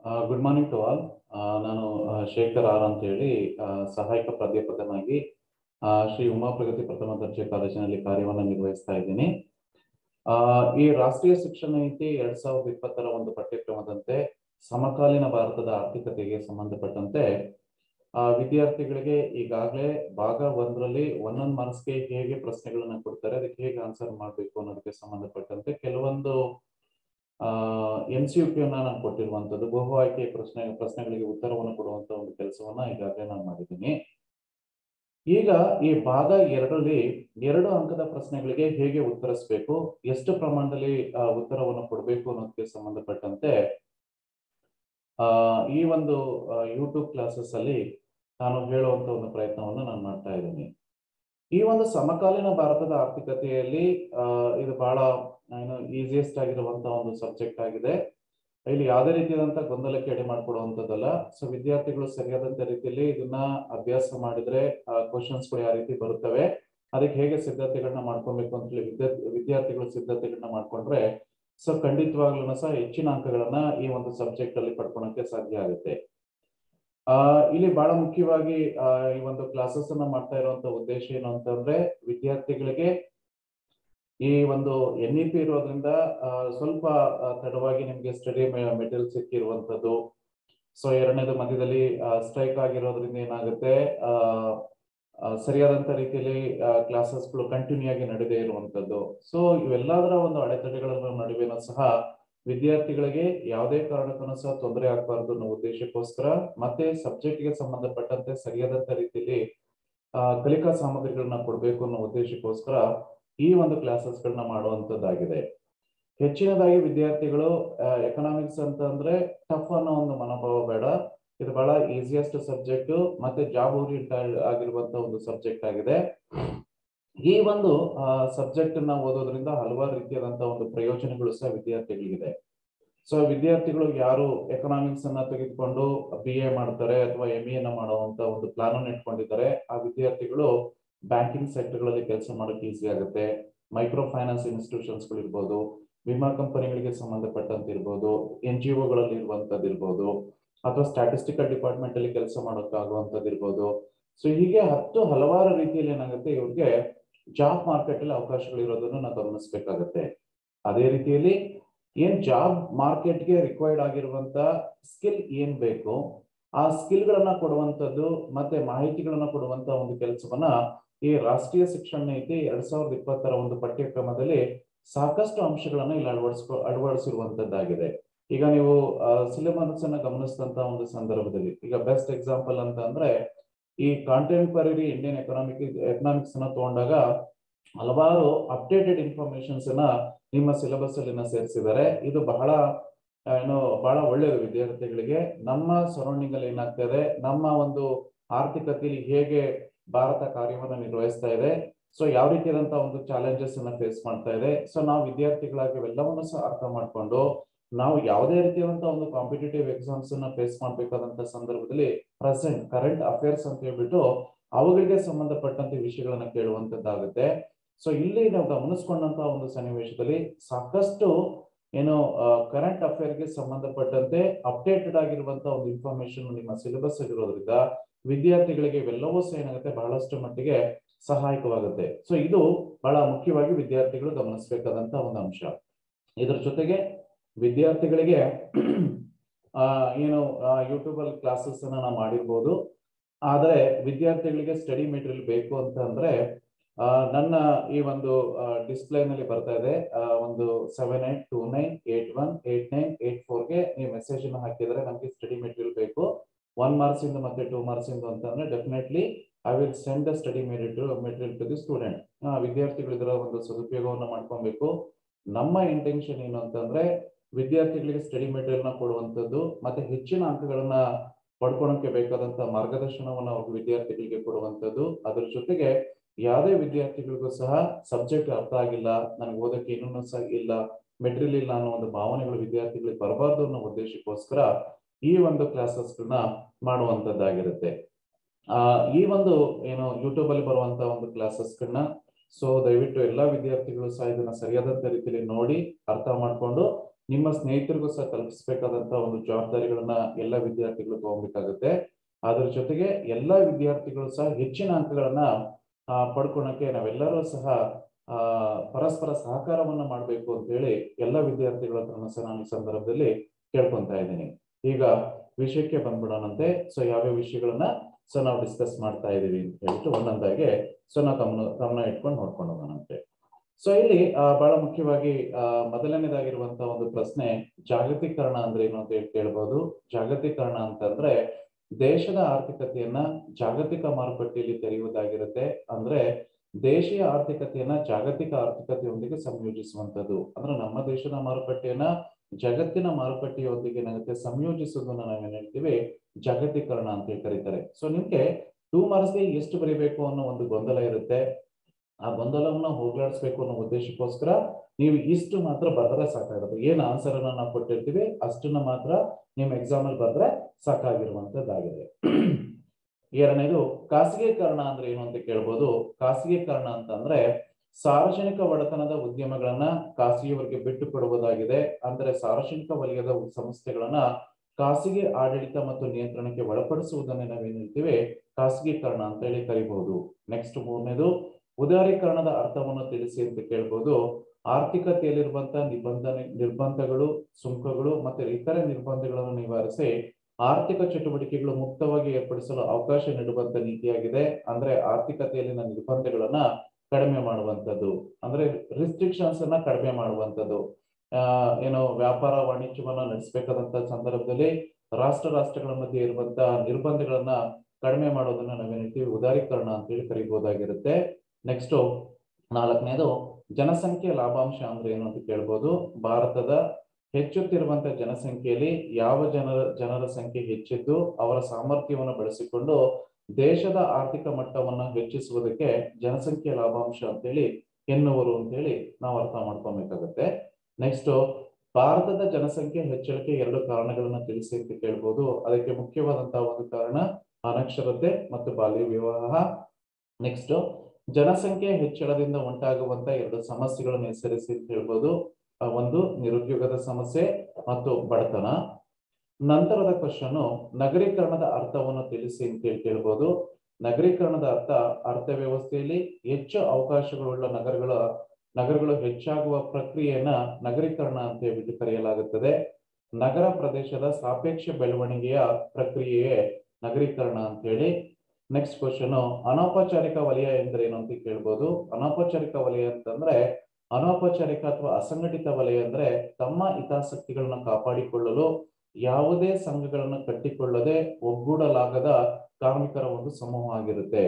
good morning to all ನಾನು ಆ, Shekhar R ಅಂತ ಹೇಳಿ ಆ, ಸಹಾಯಕ ಪ್ರಾಧ್ಯಾಪಕನಾಗಿ ಆ, ಶ್ರೀ ಉಮಾ ಪ್ರಗತಿ ಪ್ರಥಮ ದರ್ಜೆ ಕಾಲೇಜಿನಲ್ಲಿ ಕಾರ್ಯವನ್ನು ನಿರ್ವಹಿಸ್ತಾ ಇದ್ದೀನಿ ಆ, ಈ ರಾಷ್ಟ್ರೀಯ ಶಿಕ್ಷಣ ನೀತಿ ಎರಡ್ ಸಾವಿರದ ಇಪ್ಪತ್ತರ ಒಂದು ಪಠ್ಯಕ್ರಮದಂತೆ ಸಮಕಾಲೀನ ಭಾರತದ ಆರ್ಥಿಕತೆಗೆ ಸಂಬಂಧಪಟ್ಟಂತೆ ಆ, ವಿದ್ಯಾರ್ಥಿಗಳಿಗೆ ಈಗಾಗಲೇ ಭಾಗ ಒಂದರಲ್ಲಿ ಒಂದೊಂದು ಮಾರ್ಕ್ಸ್ಗೆ ಹೇಗೆ ಪ್ರಶ್ನೆಗಳನ್ನ ಕೊಡ್ತಾರೆ ಅದಕ್ಕೆ ಹೇಗೆ ಆನ್ಸರ್ ಮಾಡಬೇಕು ಅನ್ನೋದಕ್ಕೆ ಸಂಬಂಧಪಟ್ಟಂತೆ ಕೆಲವೊಂದು ಎಂ ಸಿ ಯು ನಾನು ಕೊಟ್ಟಿರುವಂತದ್ದು ಬಹು ಆಯ್ಕೆ ಪ್ರಶ್ನೆ ಪ್ರಶ್ನೆಗಳಿಗೆ ಉತ್ತರವನ್ನು ಕೊಡುವಂತ ಒಂದು ಕೆಲಸವನ್ನ ಈಗಾಗಲೇ ನಾನು ಮಾಡಿದ್ದೀನಿ ಈಗ ಈ ಭಾಗ ಎರಡರಲ್ಲಿ ಎರಡು ಅಂಕದ ಪ್ರಶ್ನೆಗಳಿಗೆ ಹೇಗೆ ಉತ್ತರಿಸಬೇಕು ಎಷ್ಟು ಪ್ರಮಾಣದಲ್ಲಿ ಆ, ಉತ್ತರವನ್ನು ಕೊಡಬೇಕು ಅನ್ನೋದಕ್ಕೆ ಸಂಬಂಧಪಟ್ಟಂತೆ ಆ ಈ ಒಂದು ಯೂಟ್ಯೂಬ್ ಕ್ಲಾಸಸ್ ಅಲ್ಲಿ ನಾನು ಹೇಳುವಂತ ಒಂದು ಪ್ರಯತ್ನವನ್ನು ನಾನು ಮಾಡ್ತಾ ಇದ್ದೀನಿ ಈ ಒಂದು ಸಮಕಾಲೀನ ಭಾರತದ ಆರ್ಥಿಕತೆಯಲ್ಲಿ ಆ, ಇದು ಬಹಳ ಏನು ಈಸಿಯೆಸ್ಟ್ ಆಗಿರುವಂತಹ ಒಂದು ಸಬ್ಜೆಕ್ಟ್ ಆಗಿದೆ ಇಲ್ಲಿ ಯಾವುದೇ ರೀತಿಯಾದಂತ ಗೊಂದಲಕ್ಕೆ ಎಡೆ ಮಾಡ್ಕೊಡುವಂತದ್ದಲ್ಲ ಸೊ ವಿದ್ಯಾರ್ಥಿಗಳು ಸರಿಯಾದಂತ ರೀತಿಯಲ್ಲಿ ಇದನ್ನ ಅಭ್ಯಾಸ ಮಾಡಿದ್ರೆ ಕ್ವಶನ್ಸ್ಗಳು ಯಾವ ರೀತಿ ಬರುತ್ತವೆ ಅದಕ್ಕೆ ಹೇಗೆ ಸಿದ್ಧತೆಗಳನ್ನ ಮಾಡ್ಕೊಬೇಕು ಅಂತ ಹೇಳಿ ವಿದ್ಯಾರ್ಥಿ ವಿದ್ಯಾರ್ಥಿಗಳು ಸಿದ್ಧತೆಗಳನ್ನ ಮಾಡ್ಕೊಂಡ್ರೆ ಸೊ ಖಂಡಿತವಾಗ್ಲೂ ಸಹ ಹೆಚ್ಚಿನ ಅಂಕಗಳನ್ನ ಈ ಒಂದು ಸಬ್ಜೆಕ್ಟ್ ಅಲ್ಲಿ ಪಡ್ಕೊಳಕ್ಕೆ ಸಾಧ್ಯ ಆಗುತ್ತೆ ಆ ಇಲ್ಲಿ ಬಹಳ ಮುಖ್ಯವಾಗಿ ಆ, ಈ ಒಂದು ಕ್ಲಾಸಸ್ ಅನ್ನ ಮಾಡ್ತಾ ಇರುವಂತ ಉದ್ದೇಶ ಏನು ಅಂತಂದ್ರೆ ವಿದ್ಯಾರ್ಥಿಗಳಿಗೆ ಈ ಒಂದು ಎನ್ ಇ ಪಿ ಇರೋದ್ರಿಂದ ಆ, ಸ್ವಲ್ಪ ಆ, ತಡವಾಗಿ ನಿಮ್ಗೆ ಸ್ಟಡಿ ಮೆಟೀರಿಯಲ್ ಸಿಕ್ಕಿರುವಂತದ್ದು ಸೊ ಎರಡನೇದು ಮಧ್ಯದಲ್ಲಿ ಸ್ಟ್ರೈಕ್ ಆಗಿರೋದ್ರಿಂದ ಏನಾಗುತ್ತೆ ಆ ಆ, ಸರಿಯಾದಂತ ರೀತಿಯಲ್ಲಿ ಕ್ಲಾಸಸ್ಗಳು ಕಂಟಿನ್ಯೂ ಆಗಿ ನಡೆದೇ ಇರುವಂತದ್ದು ಸೊ ಇವೆಲ್ಲದರ ಒಂದು ಅಡೆತಡೆಗಳ ನಡುವೆನೂ ಸಹ ವಿದ್ಯಾರ್ಥಿಗಳಿಗೆ ಯಾವುದೇ ಕಾರಣಕ್ಕೂ ಸಹ ತೊಂದರೆ ಆಗಬಾರದು ಅನ್ನೋ ಉದ್ದೇಶಕ್ಕೋಸ್ಕರ ಮತ್ತೆ ಸಬ್ಜೆಕ್ಟ್ ಗೆ ಸಂಬಂಧಪಟ್ಟಂತೆ ಸರಿಯಾದಂತ ರೀತಿಯಲ್ಲಿ ಆ, ಕಲಿಕಾ ಸಾಮಗ್ರಿಗಳನ್ನ ಕೊಡಬೇಕು ಅನ್ನೋ ಉದ್ದೇಶಕ್ಕೋಸ್ಕರ ಈ ಒಂದು ಕ್ಲಾಸಸ್ ಗಳನ್ನ ಮಾಡುವಂತದ್ದಾಗಿದೆ ಹೆಚ್ಚಿನದಾಗಿ ವಿದ್ಯಾರ್ಥಿಗಳು ಎಕನಾಮಿಕ್ಸ್ ಅಂತ ಅಂದ್ರೆ ಟಫ್ ಅನ್ನೋ ಒಂದು ಮನೋಭಾವ ಬೇಡ ಇದು ಬಹಳ ಈಸಿಯೆಸ್ಟ್ ಸಬ್ಜೆಕ್ಟ್ ಮತ್ತೆ ಜಾಬ್ ಓರಿಯೆಂಟೆಡ್ ಆಗಿರುವಂತ ಒಂದು ಸಬ್ಜೆಕ್ಟ್ ಆಗಿದೆ ಈ ಒಂದು ಸಬ್ಜೆಕ್ಟ್ ಅನ್ನ ಓದೋದ್ರಿಂದ ಹಲವಾರು ರೀತಿಯಾದಂತಹ ಒಂದು ಪ್ರಯೋಜನಗಳು ಸಹ ವಿದ್ಯಾರ್ಥಿಗಳಿಗಿದೆ ಸೊ ವಿದ್ಯಾರ್ಥಿಗಳು ಯಾರು ಎಕನಾಮಿಕ್ಸ್ ಅನ್ನ ತೆಗೆದುಕೊಂಡು ಬಿ ಎ ಮಾಡ್ತಾರೆ ಅಥವಾ ಎಂ ಎ ನ ಮಾಡುವಂತ ಒಂದು ಪ್ಲಾನ್ ಅನ್ನು ಇಟ್ಕೊಂಡಿದ್ದಾರೆ ಆ ವಿದ್ಯಾರ್ಥಿಗಳು ಬ್ಯಾಂಕಿಂಗ್ ಸೆಕ್ಟರ್ ಗಳಲ್ಲಿ ಕೆಲಸ ಮಾಡೋಕೆ ಈಸಿ ಆಗುತ್ತೆ ಮೈಕ್ರೋ ಫೈನಾನ್ಸ್ ಇನ್ಸ್ಟಿಟ್ಯೂಷನ್ಸ್ ಗಳು ಇರ್ಬೋದು ವಿಮಾ ಕಂಪನಿಗಳಿಗೆ ಸಂಬಂಧಪಟ್ಟಂತ ಇರ್ಬೋದು ಎನ್ ಜಿ ಒಗಳಲ್ಲಿ ಇರುವಂತದ್ದು ಇರ್ಬೋದು ಅಥವಾ ಸ್ಟ್ಯಾಟಿಸ್ಟಿಕಲ್ ಡಿಪಾರ್ಟ್ಮೆಂಟ್ ಅಲ್ಲಿ ಕೆಲಸ ಮಾಡೋಕ್ಕಾಗುವಂತದ್ದು ಇರ್ಬೋದು ಸೊ ಹೀಗೆ ಹತ್ತು ಹಲವಾರು ರೀತಿಯಲ್ಲಿ ಏನಾಗುತ್ತೆ ಇವ್ರಿಗೆ ಜಾಬ್ ಮಾರ್ಕೆಟ್ ಅಲ್ಲಿ ಅವಕಾಶಗಳು ಇರೋದನ್ನು ನಾವು ಗಮನಿಸಬೇಕಾಗತ್ತೆ ಅದೇ ರೀತಿಯಲ್ಲಿ ಏನ್ ಜಾಬ್ ಮಾರ್ಕೆಟ್ಗೆ ರಿಕ್ವೈರ್ಡ್ ಆಗಿರುವಂತ ಸ್ಕಿಲ್ ಏನ್ ಬೇಕು ಆ ಸ್ಕಿಲ್ ಗಳನ್ನ ಕೊಡುವಂತದ್ದು ಮತ್ತೆ ಮಾಹಿತಿಗಳನ್ನ ಕೊಡುವಂತ ಒಂದು ಕೆಲಸವನ್ನ ಈ ರಾಷ್ಟ್ರೀಯ ಶಿಕ್ಷಣ ನೀತಿ ಎರಡ್ ಸಾವಿರದ ಇಪ್ಪತ್ತರ ಒಂದು ಪಠ್ಯಕ್ರಮದಲ್ಲಿ ಸಾಕಷ್ಟು ಅಂಶಗಳನ್ನ ಇಲ್ಲಿ ಅಳವಡಿಸ್ಕೊ ಅಳವಡಿಸಿರುವಂತದ್ದಾಗಿದೆ ಈಗ ನೀವು ಸಿಲೆಬಸ್ ಅನ್ನ ಗಮನಿಸಿದಂತ ಒಂದು ಸಂದರ್ಭದಲ್ಲಿ ಈಗ ಬೆಸ್ಟ್ ಎಕ್ಸಾಂಪಲ್ ಅಂತ ಅಂದ್ರೆ ಈ ಕಾಂಟೆಂಪರರಿ ಇಂಡಿಯನ್ ಎಕನಾಮಿಕ್ ಎಕನಾಮಿಕ್ಸ್ ಅನ್ನ ತಗೊಂಡಾಗ ಹಲವಾರು ಅಪ್ಡೇಟೆಡ್ ಇನ್ಫಾರ್ಮೇಶನ್ಸ್ ಅನ್ನ ನಿಮ್ಮ ಸಿಲೆಬಸ್ ಅಲ್ಲಿ ಸೇರಿಸಿದ್ದಾರೆ ಇದು ಬಹಳ ಆ, ಏನು ಬಹಳ ಒಳ್ಳೆಯದು ವಿದ್ಯಾರ್ಥಿಗಳಿಗೆ ನಮ್ಮ ಸರೌಂಡಿಂಗ್ ಅಲ್ಲಿ ಏನಾಗ್ತಾ ನಮ್ಮ ಒಂದು ಆರ್ಥಿಕತೆಯಲ್ಲಿ ಹೇಗೆ ಭಾರತ ಕಾರ್ಯವನ್ನು ನಿರ್ವಹಿಸ್ತಾ ಇದೆ ಸೊ ಯಾವ ರೀತಿಯಾದಂತಹ ಒಂದು ಚಾಲೆಂಜಸ್ ಅನ್ನ ಫೇಸ್ ಮಾಡ್ತಾ ಇದೆ ಸೊ ನಾವು ವಿದ್ಯಾರ್ಥಿಗಳಾಗಿ ಇವೆಲ್ಲವನ್ನು ಸಹ ಅರ್ಥ ಮಾಡ್ಕೊಂಡು ನಾವು ಯಾವುದೇ ರೀತಿಯಾದಂತಹ ಒಂದು ಕಾಂಪಿಟೇಟಿವ್ ಎಕ್ಸಾಮ್ಸ್ ಅನ್ನ ಫೇಸ್ ಮಾಡ್ಬೇಕಾದಂತ ಸಂದರ್ಭದಲ್ಲಿ ಪ್ರೆಸೆಂಟ್ ಕರೆಂಟ್ ಅಫೇರ್ಸ್ ಅಂತ ಹೇಳ್ಬಿಟ್ಟು ಅವುಗಳಿಗೆ ಸಂಬಂಧಪಟ್ಟಂತೆ ವಿಷಯಗಳನ್ನ ಕೇಳುವಂತದ್ದಾಗುತ್ತೆ ಸೊ ಇಲ್ಲಿ ನಾವು ಗಮನಿಸ್ಕೊಂಡಂತಹ ಒಂದು ಸನ್ನಿವೇಶದಲ್ಲಿ ಸಾಕಷ್ಟು ಏನು ಕರೆಂಟ್ ಅಫೇರ್ಗೆ ಸಂಬಂಧಪಟ್ಟಂತೆ ಅಪ್ಡೇಟೆಡ್ ಆಗಿರುವಂತಹ ಒಂದು ಇನ್ಫಾರ್ಮೇಶನ್ ನಿಮ್ಮ ಸಿಲೆಬಸ್ ಇರೋದ್ರಿಂದ ವಿದ್ಯಾರ್ಥಿಗಳಿಗೆ ಇವೆಲ್ಲವೂ ಸಹ ಏನಾಗುತ್ತೆ ಬಹಳಷ್ಟು ಮಟ್ಟಿಗೆ ಸಹಾಯಕವಾಗುತ್ತೆ ಸೊ ಇದು ಬಹಳ ಮುಖ್ಯವಾಗಿ ವಿದ್ಯಾರ್ಥಿಗಳು ಗಮನಿಸಬೇಕಾದಂತಹ ಒಂದು ಅಂಶ ಇದರ ಜೊತೆಗೆ ವಿದ್ಯಾರ್ಥಿಗಳಿಗೆ ಆ ಏನು ಯೂಟ್ಯೂಬ್ ಅಲ್ಲಿ ಕ್ಲಾಸಸ್ ಅನ್ನ ನಾವು ಮಾಡಿರ್ಬೋದು ಆದರೆ ವಿದ್ಯಾರ್ಥಿಗಳಿಗೆ ಸ್ಟಡಿ ಮೆಟೀರಿಯಲ್ ಬೇಕು ಅಂತ ಅಂದ್ರೆ ಆ, ನನ್ನ ಈ ಒಂದು ಡಿಸ್ಪ್ಲೇ ನಲ್ಲಿ ಬರ್ತಾ ಇದೆ ಆ, ಒಂದು seven eight two nine eight one eight nine eight ಫೋರ್ಗೆ ನೀವು ಮೆಸೇಜ್ ಅನ್ನು ಹಾಕಿದ್ರೆ ನಮಗೆ ಸ್ಟಡಿ ಮೆಟೀರಿಯಲ್ ಬೇಕು ಒನ್ ಮಾರ್ಕ್ಸ್ ಇಂದ ಮತ್ತೆ ಟೂ ಮಾರ್ಕ್ಸ್ ಇಂದ ಅಂತಂದ್ರೆ definitely I will send the study material material to the student ವಿದ್ಯಾರ್ಥಿಗಳು ಇದರ ಒಂದು ಸದುಪಯೋಗವನ್ನು ಮಾಡ್ಕೊಬೇಕು ನಮ್ಮ ಇಂಟೆನ್ಷನ್ ಏನು ಅಂತಂದ್ರೆ ವಿದ್ಯಾರ್ಥಿಗಳಿಗೆ ಸ್ಟಡಿ ಮೆಟೀರಿಯಲ್ ನ ಕೊಡುವಂತದ್ದು ಮತ್ತೆ ಹೆಚ್ಚಿನ ಅಂಕಗಳನ್ನ ಪಡ್ಕೊಳಕ್ಕೆ ಬೇಕಾದಂತ ಮಾರ್ಗದರ್ಶನವನ್ನು ಅವ್ರಿಗೆ ವಿದ್ಯಾರ್ಥಿಗಳಿಗೆ ಕೊಡುವಂತದ್ದು ಅದ್ರ ಜೊತೆಗೆ ಯಾವುದೇ ವಿದ್ಯಾರ್ಥಿಗಳಿಗೂ ಸಹ ಸಬ್ಜೆಕ್ಟ್ ಅರ್ಥ ಆಗಿಲ್ಲ ನನಗೆ ಓದಕ್ಕೆ ಇನ್ನೂ ಸಹ ಇಲ್ಲ ಮೆಟೀರಿಯಲ್ ಇಲ್ಲ ಅನ್ನೋ ಒಂದು ಭಾವನೆಗಳು ವಿದ್ಯಾರ್ಥಿಗಳಿಗೆ ಬರಬಾರ್ದು ಅನ್ನೋ ಉದ್ದೇಶಕ್ಕೋಸ್ಕರ ಈ ಒಂದು ಕ್ಲಾಸಸ್ ಮಾಡುವಂತದ್ದಾಗಿರುತ್ತೆ ಆ ಈ ಒಂದು ಏನು ಯೂಟ್ಯೂಬ್ ಅಲ್ಲಿ ಬರುವಂತ ಒಂದು ಕ್ಲಾಸಸ್ ಗಳನ್ನ ಸೊ ದಯವಿಟ್ಟು ಎಲ್ಲಾ ವಿದ್ಯಾರ್ಥಿಗಳು ಸಹ ಇದನ್ನ ಸರಿಯಾದಂತ ರೀತಿಯಲ್ಲಿ ನೋಡಿ ಅರ್ಥ ಮಾಡ್ಕೊಂಡು ನಿಮ್ಮ ಸ್ನೇಹಿತರಿಗೂ ಸಹ ತಲುಪಿಸಬೇಕಾದಂತ ಒಂದು ಜವಾಬ್ದಾರಿಗಳನ್ನ ಎಲ್ಲ ವಿದ್ಯಾರ್ಥಿಗಳು ತಗೋಬೇಕಾಗುತ್ತೆ ಅದರ ಜೊತೆಗೆ ಎಲ್ಲ ವಿದ್ಯಾರ್ಥಿಗಳು ಸಹ ಹೆಚ್ಚಿನ ಅಂಕಗಳನ್ನ ಆ, ಪಡ್ಕೊಳಕ್ಕೆ ನಾವೆಲ್ಲರೂ ಸಹ ಆ, ಪರಸ್ಪರ ಸಹಕಾರವನ್ನ ಮಾಡಬೇಕು ಅಂತ ಹೇಳಿ ಎಲ್ಲ ವಿದ್ಯಾರ್ಥಿಗಳ ಹತ್ರನೂ ಸಹ ನಾನು ಈ ಸಂದರ್ಭದಲ್ಲಿ ಕೇಳ್ಕೊಂತಾ ಇದ್ದೀನಿ ಈಗ ವಿಷಯಕ್ಕೆ ಬಂದ್ಬಿಡೋಣಂತೆ ಸೊ ಯಾವ್ಯಾವ ವಿಷಯಗಳನ್ನ ಸೊ ನಾವು ಡಿಸ್ಕಸ್ ಮಾಡ್ತಾ ಇದೀವಿ ಅಂತ ಹೇಳ್ಬಿಟ್ಟು ಒಂದೊಂದಾಗೆ ಸೊ ನಾವು ಗಮನ ಗಮನ ಇಟ್ಕೊಂಡು ನೋಡ್ಕೊಂಡು ಹೋಗೋಣಂತೆ ಸೊ ಇಲ್ಲಿ ಆ, ಬಹಳ ಮುಖ್ಯವಾಗಿ ಆ, ಮೊದಲನೇದಾಗಿರುವಂತಹ ಒಂದು ಪ್ರಶ್ನೆ ಜಾಗತೀಕರಣ ಅಂದ್ರೆ ಏನು ಅಂತ ಹೇಳಿ ಕೇಳ್ಬೋದು ಜಾಗತೀಕರಣ ಅಂತಂದ್ರೆ ದೇಶದ ಆರ್ಥಿಕತೆಯನ್ನ ಜಾಗತಿಕ ಮಾರುಕಟ್ಟೆಯಲ್ಲಿ ತೆರೆಯುವುದಾಗಿರುತ್ತೆ ಅಂದ್ರೆ ದೇಶೀಯ ಆರ್ಥಿಕತೆಯನ್ನ ಜಾಗತಿಕ ಆರ್ಥಿಕತೆಯೊಂದಿಗೆ ಸಂಯೋಜಿಸುವಂತದ್ದು ಅಂದ್ರೆ ನಮ್ಮ ದೇಶದ ಮಾರುಕಟ್ಟೆಯನ್ನ ಜಗತ್ತಿನ ಮಾರುಕಟ್ಟೆಯೊಂದಿಗೆ ಏನಾಗುತ್ತೆ ಸಂಯೋಜಿಸುವುದನ್ನ ನಾವೇನ್ ಹೇಳ್ತೀವಿ ಜಾಗತೀಕರಣ ಅಂತ ಹೇಳಿ ಕರೀತಾರೆ ಸೊ ನಿಮ್ಗೆ ಟೂ ಮಾರ್ಕ್ಸ್ಗೆ ಎಷ್ಟು ಬರೀಬೇಕು ಅನ್ನೋ ಒಂದು ಗೊಂದಲ ಇರುತ್ತೆ ಆ ಗೊಂದಲವನ್ನ ಹೋಗ್ಲಾಡಿಸ್ಬೇಕು ಅನ್ನೋ ಉದ್ದೇಶಕ್ಕೋಸ್ಕರ ನೀವು ಇಷ್ಟು ಮಾತ್ರ ಬರೆದ್ರೆ ಸಾಕಾಗುತ್ತೆ ಏನ್ ಆನ್ಸರ್ ಅನ್ನ ನಾವು ಕೊಟ್ಟಿರ್ತೀವಿ ಅಷ್ಟನ್ನ ಮಾತ್ರ ನಿಮ್ಮ ಎಕ್ಸಾಮ್ ಅಲ್ಲಿ ಬರೆದ್ರೆ ಸಾಕಾಗಿರುವಂತದ್ದಾಗಿದೆ ಎರಡನೇದು ಖಾಸಗೀಕರಣ ಅಂದ್ರೆ ಏನು ಅಂತ ಕೇಳ್ಬೋದು ಖಾಸಗೀಕರಣ ಅಂತಂದ್ರೆ ಸಾರ್ವಜನಿಕ ಒಡೆತನದ ಉದ್ಯಮಗಳನ್ನ ಖಾಸಗಿಯವರಿಗೆ ಬಿಟ್ಟು ಕೊಡುವುದಾಗಿದೆ ಅಂದ್ರೆ ಸಾರ್ವಜನಿಕ ವಲಯದ ಸಂಸ್ಥೆಗಳನ್ನ ಖಾಸಗಿ ಆಡಳಿತ ಮತ್ತು ನಿಯಂತ್ರಣಕ್ಕೆ ಒಳಪಡಿಸುವುದನ್ನೇ ನಾವೇನ್ ಹೇಳ್ತೀವಿ ಖಾಸಗೀಕರಣ ಅಂತ ಹೇಳಿ ಕರಿಬಹುದು ನೆಕ್ಸ್ಟ್ ಮೂರನೇದು ಉದಾರೀಕರಣದ ಅರ್ಥವನ್ನು ತಿಳಿಸಿ ಅಂತ ಕೇಳ್ಬೋದು ಆರ್ಥಿಕತೆಯಲ್ಲಿರುವಂತಹ ನಿಬಂಧನೆ ನಿರ್ಬಂಧಗಳು ಸುಂಕಗಳು ಮತ್ತೆ ಇತರೆ ನಿರ್ಬಂಧಗಳನ್ನು ನಿವಾರಿಸಿ ಆರ್ಥಿಕ ಚಟುವಟಿಕೆಗಳು ಮುಕ್ತವಾಗಿ ಏರ್ಪಡಿಸಲು ಅವಕಾಶ ನೀಡುವಂತ ನೀತಿಯಾಗಿದೆ ಅಂದ್ರೆ ಆರ್ಥಿಕತೆಯಲ್ಲಿನ ನಿರ್ಬಂಧಗಳನ್ನ ಕಡಿಮೆ ಮಾಡುವಂತದ್ದು ಅಂದ್ರೆ ರಿಸ್ಟ್ರಿಕ್ಷನ್ಸ್ ಅನ್ನ ಕಡಿಮೆ ಮಾಡುವಂತದ್ದು ಆ ಏನು ವ್ಯಾಪಾರ ವಾಣಿಜ್ಯವನ್ನ ನಡೆಸಬೇಕಾದಂತ ಸಂದರ್ಭದಲ್ಲಿ ರಾಷ್ಟ್ರ ರಾಷ್ಟ್ರಗಳ ಮಧ್ಯೆ ಇರುವಂತಹ ನಿರ್ಬಂಧಗಳನ್ನ ಕಡಿಮೆ ಮಾಡೋದನ್ನ ನಾವೇನ್ ಹೇಳ್ತೀವಿ ಉದಾರೀಕರಣ ಅಂತ ಹೇಳಿ ಕರಿಬಹುದಾಗಿರುತ್ತೆ ನೆಕ್ಸ್ಟ್ ನಾಲ್ಕನೇದು ಜನಸಂಖ್ಯೆ ಲಾಭಾಂಶ ಅಂದ್ರೆ ಏನು ಅಂತ ಕೇಳ್ಬೋದು ಭಾರತದ ಹೆಚ್ಚುತ್ತಿರುವಂತಹ ಜನಸಂಖ್ಯೆಯಲ್ಲಿ ಯಾವ ಜನರ ಜನರ ಸಂಖ್ಯೆ ಹೆಚ್ಚಿದ್ದು ಅವರ ಸಾಮರ್ಥ್ಯವನ್ನು ಬಳಸಿಕೊಂಡು ದೇಶದ ಆರ್ಥಿಕ ಮಟ್ಟವನ್ನ ಹೆಚ್ಚಿಸುವುದಕ್ಕೆ ಜನಸಂಖ್ಯೆ ಲಾಭಾಂಶ ಅಂತೇಳಿ ಎನ್ನುವರು ಅಂತೇಳಿ ನಾವು ಅರ್ಥ ಮಾಡ್ಕೊಬೇಕಾಗತ್ತೆ ನೆಕ್ಸ್ಟ್ ಭಾರತದ ಜನಸಂಖ್ಯೆ ಹೆಚ್ಚಳಕ್ಕೆ ಎರಡು ಕಾರಣಗಳನ್ನ ತಿಳಿಸಿ ಅಂತ ಕೇಳ್ಬೋದು ಅದಕ್ಕೆ ಮುಖ್ಯವಾದಂತಹ ಒಂದು ಕಾರಣ ಅನಕ್ಷರತೆ ಮತ್ತು ಬಾಲ್ಯ ವಿವಾಹ ನೆಕ್ಸ್ಟ್ ಜನಸಂಖ್ಯೆ ಹೆಚ್ಚಳದಿಂದ ಉಂಟಾಗುವಂತ ಎರಡು ಸಮಸ್ಯೆಗಳನ್ನು ಹೆಸರಿಸಿ ಅಂತ ಹೇಳ್ಬೋದು ಆ, ಒಂದು ನಿರುದ್ಯೋಗದ ಸಮಸ್ಯೆ ಮತ್ತು ಬಡತನ ನಂತರದ ಕ್ವಶನ್ ನಗರೀಕರಣದ ಅರ್ಥವನ್ನು ತಿಳಿಸಿ ಅಂತ ಹೇಳಿ ಕೇಳ್ಬೋದು ನಗರೀಕರಣದ ಅರ್ಥ ಅರ್ಥವ್ಯವಸ್ಥೆಯಲ್ಲಿ ಹೆಚ್ಚು ಅವಕಾಶಗಳುಳ್ಳ ನಗರಗಳ ನಗರಗಳು ಹೆಚ್ಚಾಗುವ ಪ್ರಕ್ರಿಯೆಯನ್ನ ನಗರೀಕರಣ ಅಂತ ಹೇಳ್ಬಿಟ್ಟು ಕರೆಯಲಾಗುತ್ತದೆ ನಗರ ಪ್ರದೇಶದ ಸಾಪೇಕ್ಷ ಬೆಳವಣಿಗೆಯ ಪ್ರಕ್ರಿಯೆಯೇ ನಗರೀಕರಣ ಅಂತ ಹೇಳಿ ನೆಕ್ಸ್ಟ್ ಕ್ವಶನ್ ಅನೌಪಚಾರಿಕ ವಲಯ ಎಂದರೇನು ಅಂತ ಕೇಳ್ಬೋದು ಅನೌಪಚಾರಿಕ ವಲಯ ಅಂತಂದ್ರೆ ಅನೌಪಚಾರಿಕ ಅಥವಾ ಅಸಂಘಟಿತ ವಲಯ ಅಂದ್ರೆ ತಮ್ಮ ಹಿತಾಸಕ್ತಿಗಳನ್ನ ಕಾಪಾಡಿಕೊಳ್ಳಲು ಯಾವುದೇ ಸಂಘಗಳನ್ನು ಕಟ್ಟಿಕೊಳ್ಳದೆ ಒಗ್ಗೂಡಲಾಗದ ಕಾರ್ಮಿಕರ ಒಂದು ಸಮೂಹ ಆಗಿರುತ್ತೆ